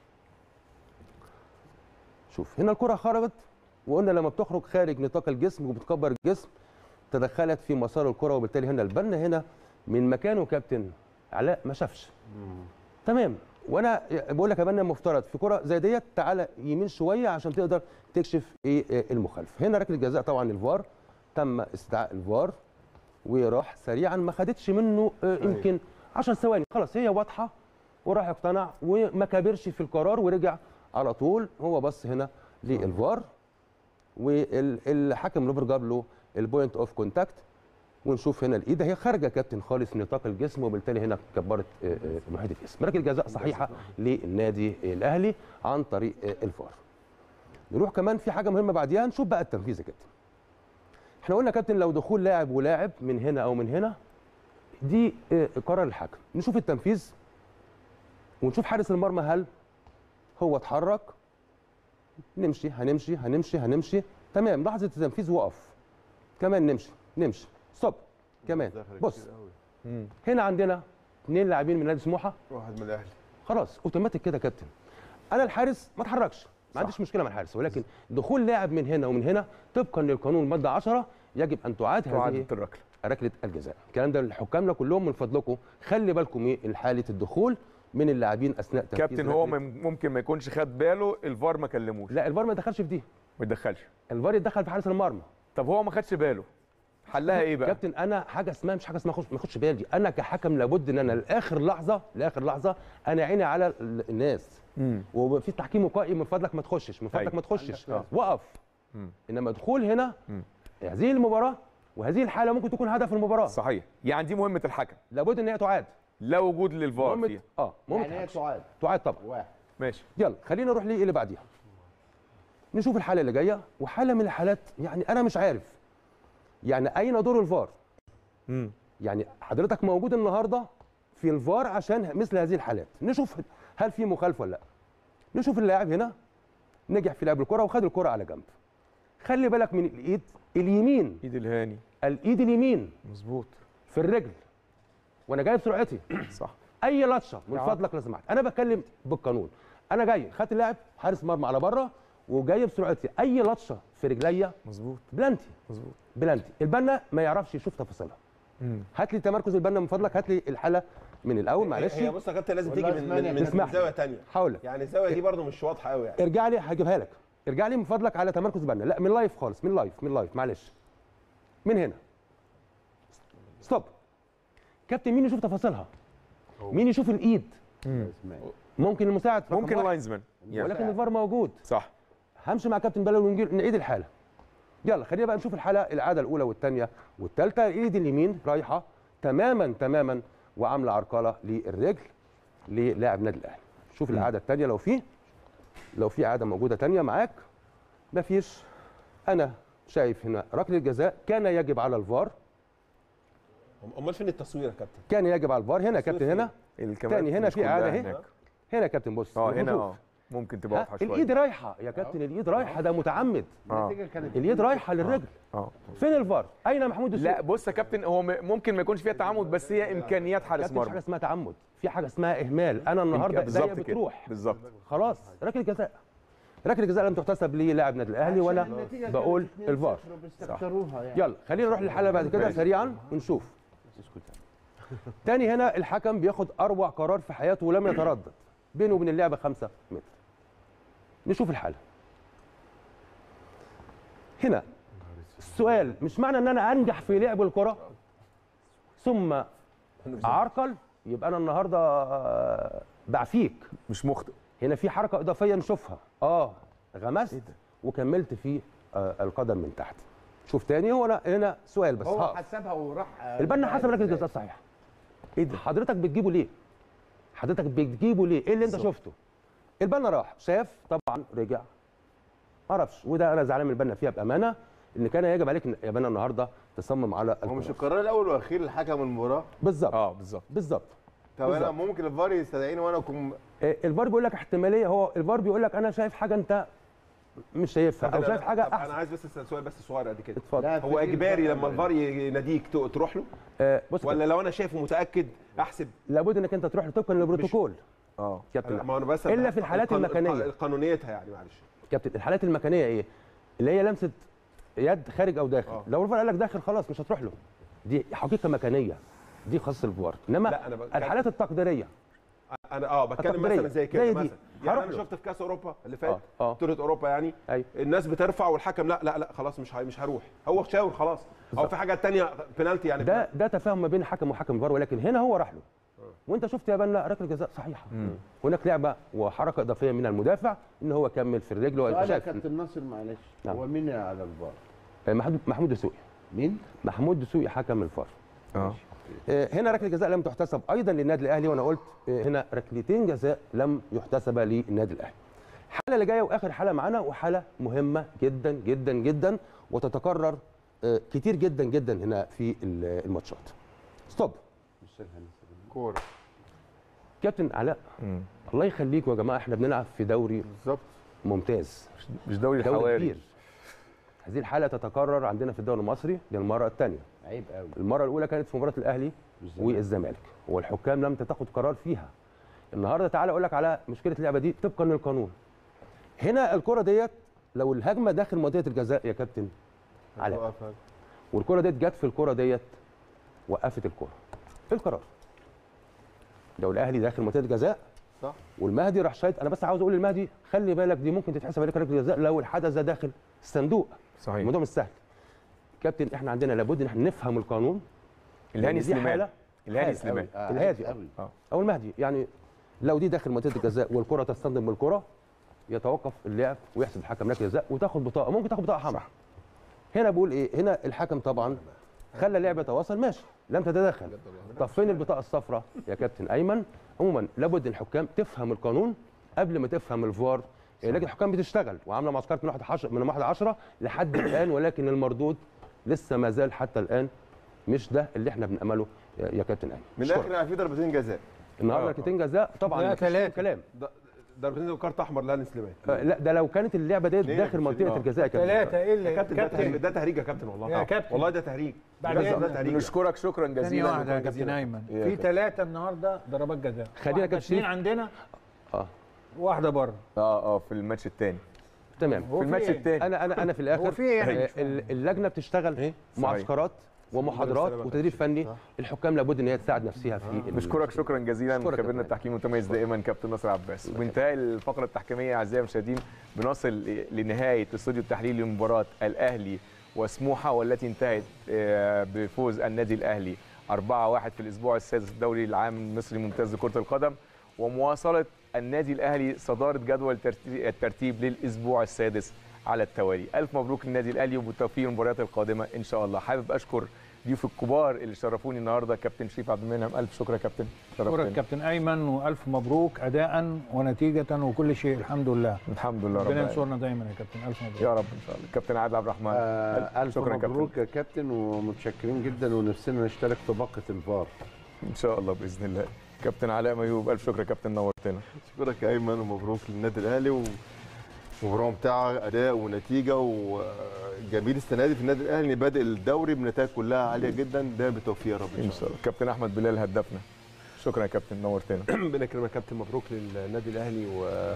شوف هنا الكره خرجت وقلنا لما بتخرج خارج نطاق الجسم وبتكبر الجسم تدخلت في مسار الكره وبالتالي هنا البنا هنا من مكانه كابتن علاء ما شافش تمام وانا بقول لك يا بنا المفترض في كره زي ديت تعالى يمين شويه عشان تقدر تكشف ايه إيه المخالفه هنا ركله جزاء طبعا الفار تم استدعاء الفار وراح سريعا ما خدتش منه آه، يمكن 10 ثواني خلاص هي واضحه وراح يقتنع وما كابرش في القرار ورجع على طول هو بص هنا للفار والحكم لوفر جاب له البوينت اوف كونتاكت ونشوف هنا الايد هي خارجه كابتن خالص نطاق الجسم وبالتالي هنا كبرت آه، آه، محيط الجسم ركله جزاء صحيحه للنادي الاهلي عن طريق آه، الفار نروح كمان في حاجه مهمه بعديها نشوف بقى التنفيذ يا كابتن احنا قلنا يا كابتن لو دخول لاعب ولاعب من هنا او من هنا دي آه، قرار الحكم نشوف التنفيذ ونشوف حارس المرمى هل هو اتحرك نمشي هنمشي هنمشي هنمشي تمام لحظه التنفيذ وقف كمان نمشي نمشي ستوب كمان بص هنا عندنا اثنين لاعبين من نادي سموحه واحد من الاهلي خلاص اوتوماتيك كده يا كابتن انا الحارس ما اتحركش ما عنديش مشكله مع الحارس ولكن دخول لاعب من هنا ومن هنا طبقا للقانون ماده 10 يجب ان تعاد تعاد هذه الركله ركله الجزاء الكلام ده لحكامنا كلهم من فضلكم خلي بالكم ايه حاله الدخول من اللاعبين اثناء تنفيذ كابتن هو ركلة- مم- ممكن ما يكونش خد باله الفار ما كلموش لا الفار ما دخلش في دي ما يدخلش الفار يتدخل في حارس المرمى طب هو ما خدش باله حلها ايه بقى كابتن انا حاجه اسمها مش حاجه اسمها خش- ما اخدش بالي انا كحكم لابد ان انا لاخر لحظه لاخر لحظه انا عيني على ال- الناس مم. وفي تحكيم وقائي من فضلك ما تخشش من فضلك أيوة. ما تخشش آه. وقف مم. انما دخول هنا مم. هذه المباراه وهذه الحاله ممكن تكون هدف المباراه صحيح يعني دي مهمه الحكم لابد ان هي تعاد لا وجود للفار مهمة فيها اه مهمة يعني هي الحكم. تعاد تعاد طبعا واحد ماشي يلا خلينا نروح ليه اللي بعديها نشوف الحاله اللي جايه وحاله من الحالات يعني انا مش عارف يعني اين دور الفار مم. يعني حضرتك موجود النهارده في الفار عشان مثل هذه الحالات نشوف هل في مخالفه ولا لا نشوف اللاعب هنا نجح في لعب الكره وخد الكره على جنب خلي بالك من الايد اليمين ايد الهاني الايد اليمين مظبوط في الرجل وانا جاي بسرعتي صح اي لطشه من يا فضلك لو سمحت انا بتكلم بالقانون انا جاي خدت اللاعب حارس مرمى على بره وجاي بسرعتي اي لطشه في رجليا مظبوط بلانتي مظبوط بلانتي البنا ما يعرفش يشوف تفاصيلها مم. هات لي تمركز البنا من فضلك هات لي الحاله من الاول معلش هي بص يا كابتن لازم تيجي من من, من تسمح زاويه لي. ثانيه هقول لك يعني الزاويه دي برضو مش واضحه قوي يعني ارجع لي هجيبها لك ارجع لي من فضلك على تمركز البنا لا من لايف خالص من لايف من لايف معلش من هنا ستوب كابتن مين يشوف تفاصيلها مين يشوف الايد ممكن المساعد رقم ممكن واحد. اللاينزمان ولكن الفار موجود صح همشي مع كابتن بلال ونجي نعيد الحاله يلا خلينا بقى نشوف الحاله الاعاده الاولى والثانيه والثالثه الايد اليمين رايحه تماما تماما وعامله عرقله للرجل للاعب نادي الاهلي شوف الاعاده الثانيه لو في لو في اعاده موجوده ثانيه معاك مفيش انا شايف هنا ركله جزاء كان يجب على الفار امال فين التصوير يا كابتن كان يجب على الفار هنا يا كابتن هنا الكاميرات تاني هنا مش في كلها اعاده اهي هناك. هنا يا كابتن بص اه هنا الخطوط. اه ممكن تبقى ها، واضحه شويه الايد رايحه يا كابتن الايد رايحه ده متعمد اه اليد رايحه للرجل اه فين الفار اين محمود السوق لا بص يا كابتن هو م- ممكن ما يكونش فيها تعمد بس هي امكانيات حارس كابتن مش حاجه مرمى اسمها تعمد في حاجه اسمها اهمال انا النهارده ايديا بالظبط كده بتروح بالظبط خلاص ركله جزاء ركله جزاء لم تحتسب للاعب نادي الاهلي وانا بقول الفار بيستخسروها يعني يلا خلينا نروح للحاله بعد كده سريعا ونشوف تاني هنا الحكم بياخد اروع قرار في حياته ولم يتردد بينه وبين اللعبه 5 متر نشوف الحاله هنا السؤال مش معنى ان انا انجح في لعب الكره ثم اعرقل يبقى انا النهارده آه، بعفيك مش مخطئ هنا في حركه اضافيه نشوفها اه غمست وكملت في آه القدم من تحت شوف تاني هو أنا هنا سؤال بس هو هقف. حسبها وراح البنا حسب ركله الجزاء الصحيحه ايه ده حضرتك بتجيبه ليه حضرتك بتجيبه ليه ايه اللي انت بالظبط. شفته البنا راح شاف طبعا رجع ما اعرفش وده انا زعلان من البنا فيها بامانه ان كان يجب عليك إن- يا بنا النهارده تصمم على هو مش الكرة. القرار الاول والاخير لحكم المباراه بالظبط اه بالظبط بالظبط طب انا بالظبط. ممكن الفار يستدعيني وانا اكون آه، الفار بيقول لك احتماليه هو الفار بيقول لك انا شايف حاجه انت مش شايفها او طب شايف أنا- حاجه طب احسن انا عايز بس اسال سؤال بس صغير قد كده اتفضل لا، في هو دي اجباري الفرق لما بين- الفار يناديك ت- تروح له آه بص ولا لو انا شايفه متاكد احسب لابد انك انت تروح طبقا للبروتوكول اه كابتن ما انا بس إلا في الحالات القانون- المكانية. قانونيتها يعني معلش كابتن الحالات المكانيه ايه اللي هي لمسه يد خارج او داخل آه. لو الفار قال لك داخل خلاص مش هتروح له دي حقيقه مكانيه دي خاص الفار انما لا، أنا بتكلم- الحالات التقديريه انا اه بتكلم التقديرية. مثلا زي كده زي دي. مثلا يعني هروح انا له. شفت في كاس اوروبا اللي فات اه اه بطوله اوروبا يعني ايوه الناس بترفع والحكم لا لا لا خلاص مش هي- مش هروح هو شاور خلاص او في حاجه تانية بنالتي يعني ده ده تفاهم ما بين حكم وحكم الفار ولكن هنا هو راح له وانت شفت يا بنا ركله جزاء صحيحه هناك لعبه وحركه اضافيه من المدافع ان هو كمل في الرجل وانت سؤال يا شايف كابتن ناصر معلش نعم. هو مين على الفار؟ آه، محمود محمود السوقي مين محمود دسوقي حكم الفار اه آه، هنا ركله جزاء لم تحتسب ايضا للنادي الاهلي وانا قلت آه، هنا ركلتين جزاء لم يحتسبا للنادي الاهلي الحاله اللي جايه واخر حاله معانا وحاله مهمه جدا جدا جدا وتتكرر آه، كتير جدا جدا هنا في ال- الماتشات ستوب كوره كابتن علاء الله يخليكم يا جماعه احنا بنلعب في دوري بالظبط ممتاز مش دوري دوري حواري. كبير هذه الحاله تتكرر عندنا في الدوري المصري للمره الثانيه عيب قوي المره الاولى كانت في مباراه الاهلي والزمالك والحكام لم تاخد قرار فيها النهارده تعالى اقول لك على مشكله اللعبه دي طبقا للقانون هنا الكره ديت لو الهجمه داخل منطقه الجزاء يا كابتن علاء والكره ديت جت في الكره ديت وقفت الكره ايه القرار لو الاهلي داخل منطقه الجزاء صح والمهدي راح شايط انا بس عاوز اقول للمهدي خلي بالك دي ممكن تتحسب عليك ركله جزاء لو الحدث ده داخل الصندوق صحيح الموضوع مش سهل كابتن احنا عندنا لابد ان احنا نفهم القانون الهاني لأن دي سليمان. حالة الهاني حالة سليمان. أوي. آه، الهادي أوي. آه. او المهدي يعني لو دي داخل منطقه الجزاء والكره تصطدم بالكره يتوقف اللعب ويحسب الحكم ركله جزاء وتاخد بطاقه ممكن تاخد بطاقه حمراء هنا بقول ايه هنا الحكم طبعا خلى اللعب يتواصل ماشي لم تتدخل طب فين البطاقه الصفراء يا كابتن ايمن عموما لابد الحكام تفهم القانون قبل ما تفهم الفار لكن الحكام بتشتغل وعامله معسكرات من 1 10 من 1 10 لحد الان ولكن المردود لسه ما زال حتى الان مش ده اللي احنا بنامله يا يا كابتن ايمن من أشكرك. الاخر يعني في ضربتين جزاء النهارده ركلتين جزاء طبعا لا، مفيش فيهم تلاتة. كلام ضربتين وكارت احمر لهاني سليمان آه، لا ده لو كانت اللعبه ديت ليه؟ داخل منطقه آه. الجزاء يا كابتن تلاتة، ايه اللي يا كابتن ده كابتن. تهريج ده تهريج يا كابتن والله يا آه. كابتن. والله ده تهريج بعد بجد إذنك. ده تهريج بنشكرك شكرا ثانية جزيلا واحدة يا شكراً كابتن جزيلاً. ايمن إيه يا في كابتن؟ ثلاثة النهارده ضربات جزاء خلينا واحدة كابتن اتنين شريف. عندنا اه واحدة بره اه اه في الماتش الثاني تمام هو في الماتش في إيه؟ الثاني انا انا انا في الاخر هو في إيه يعني؟ آه، ال- اللجنه بتشتغل معسكرات ومحاضرات السلامة. وتدريب فني الحكام لابد ان هي تساعد نفسها في بشكرك شكرا جزيلا أشكرك يا خبيرنا كابتن. التحكيم المتميز دائما كابتن ناصر عباس وبانتهاء الفقره التحكيميه اعزائي المشاهدين بنصل لنهايه الاستوديو التحليلي لمباراه الاهلي وسموحه والتي انتهت آه، بفوز النادي الاهلي 4-1 في الاسبوع السادس الدوري العام المصري ممتاز لكره القدم ومواصله النادي الاهلي صداره جدول الترتي- الترتيب للاسبوع السادس على التوالي الف مبروك للنادي الاهلي وبالتوفيق المباريات القادمه ان شاء الله حابب اشكر ضيوف الكبار اللي شرفوني النهارده كابتن شريف عبد المنعم الف شكر يا كابتن شكرا شرفتني. كابتن ايمن والف مبروك اداء ونتيجه وكل شيء الحمد لله الحمد لله رب ربنا العالمين. ينصرنا دايما يا كابتن الف مبروك يا رب ان شاء الله كابتن عادل عبد الرحمن آه ألف شكرا مبروك يا كابتن ومتشكرين جدا ونفسنا نشترك في باقة الفار ان شاء الله باذن الله كابتن علاء ميوب الف شكر يا كابتن نورتنا اشكرك يا ايمن ومبروك للنادي الاهلي و- ومباراه ممتعه اداء ونتيجه وجميل السنه دي في النادي الاهلي إن بادئ الدوري بنتائج كلها عاليه جدا ده بالتوفيق يا رب ان شاء الله كابتن احمد بلال هدفنا شكرا يا كابتن نورتنا ربنا يكرمك يا كابتن مبروك للنادي الاهلي و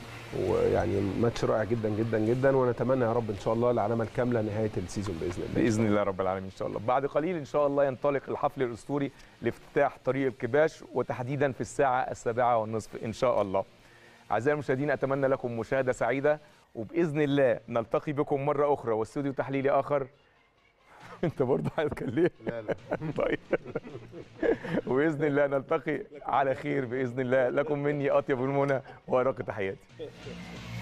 ويعني ماتش رائع جدا جدا جدا ونتمنى يا رب ان شاء الله العلامه الكامله نهايه السيزون باذن الله باذن الله رب العالمين ان شاء الله بعد قليل ان شاء الله ينطلق الحفل الاسطوري لافتتاح طريق الكباش وتحديدا في الساعه السابعه والنصف ان شاء الله اعزائي المشاهدين اتمنى لكم مشاهده سعيده وباذن الله نلتقي بكم مره اخرى واستوديو تحليلي اخر انت برضه هتكلم لا لا طيب وباذن الله نلتقي على خير باذن الله لكم مني اطيب المنى وارق تحياتي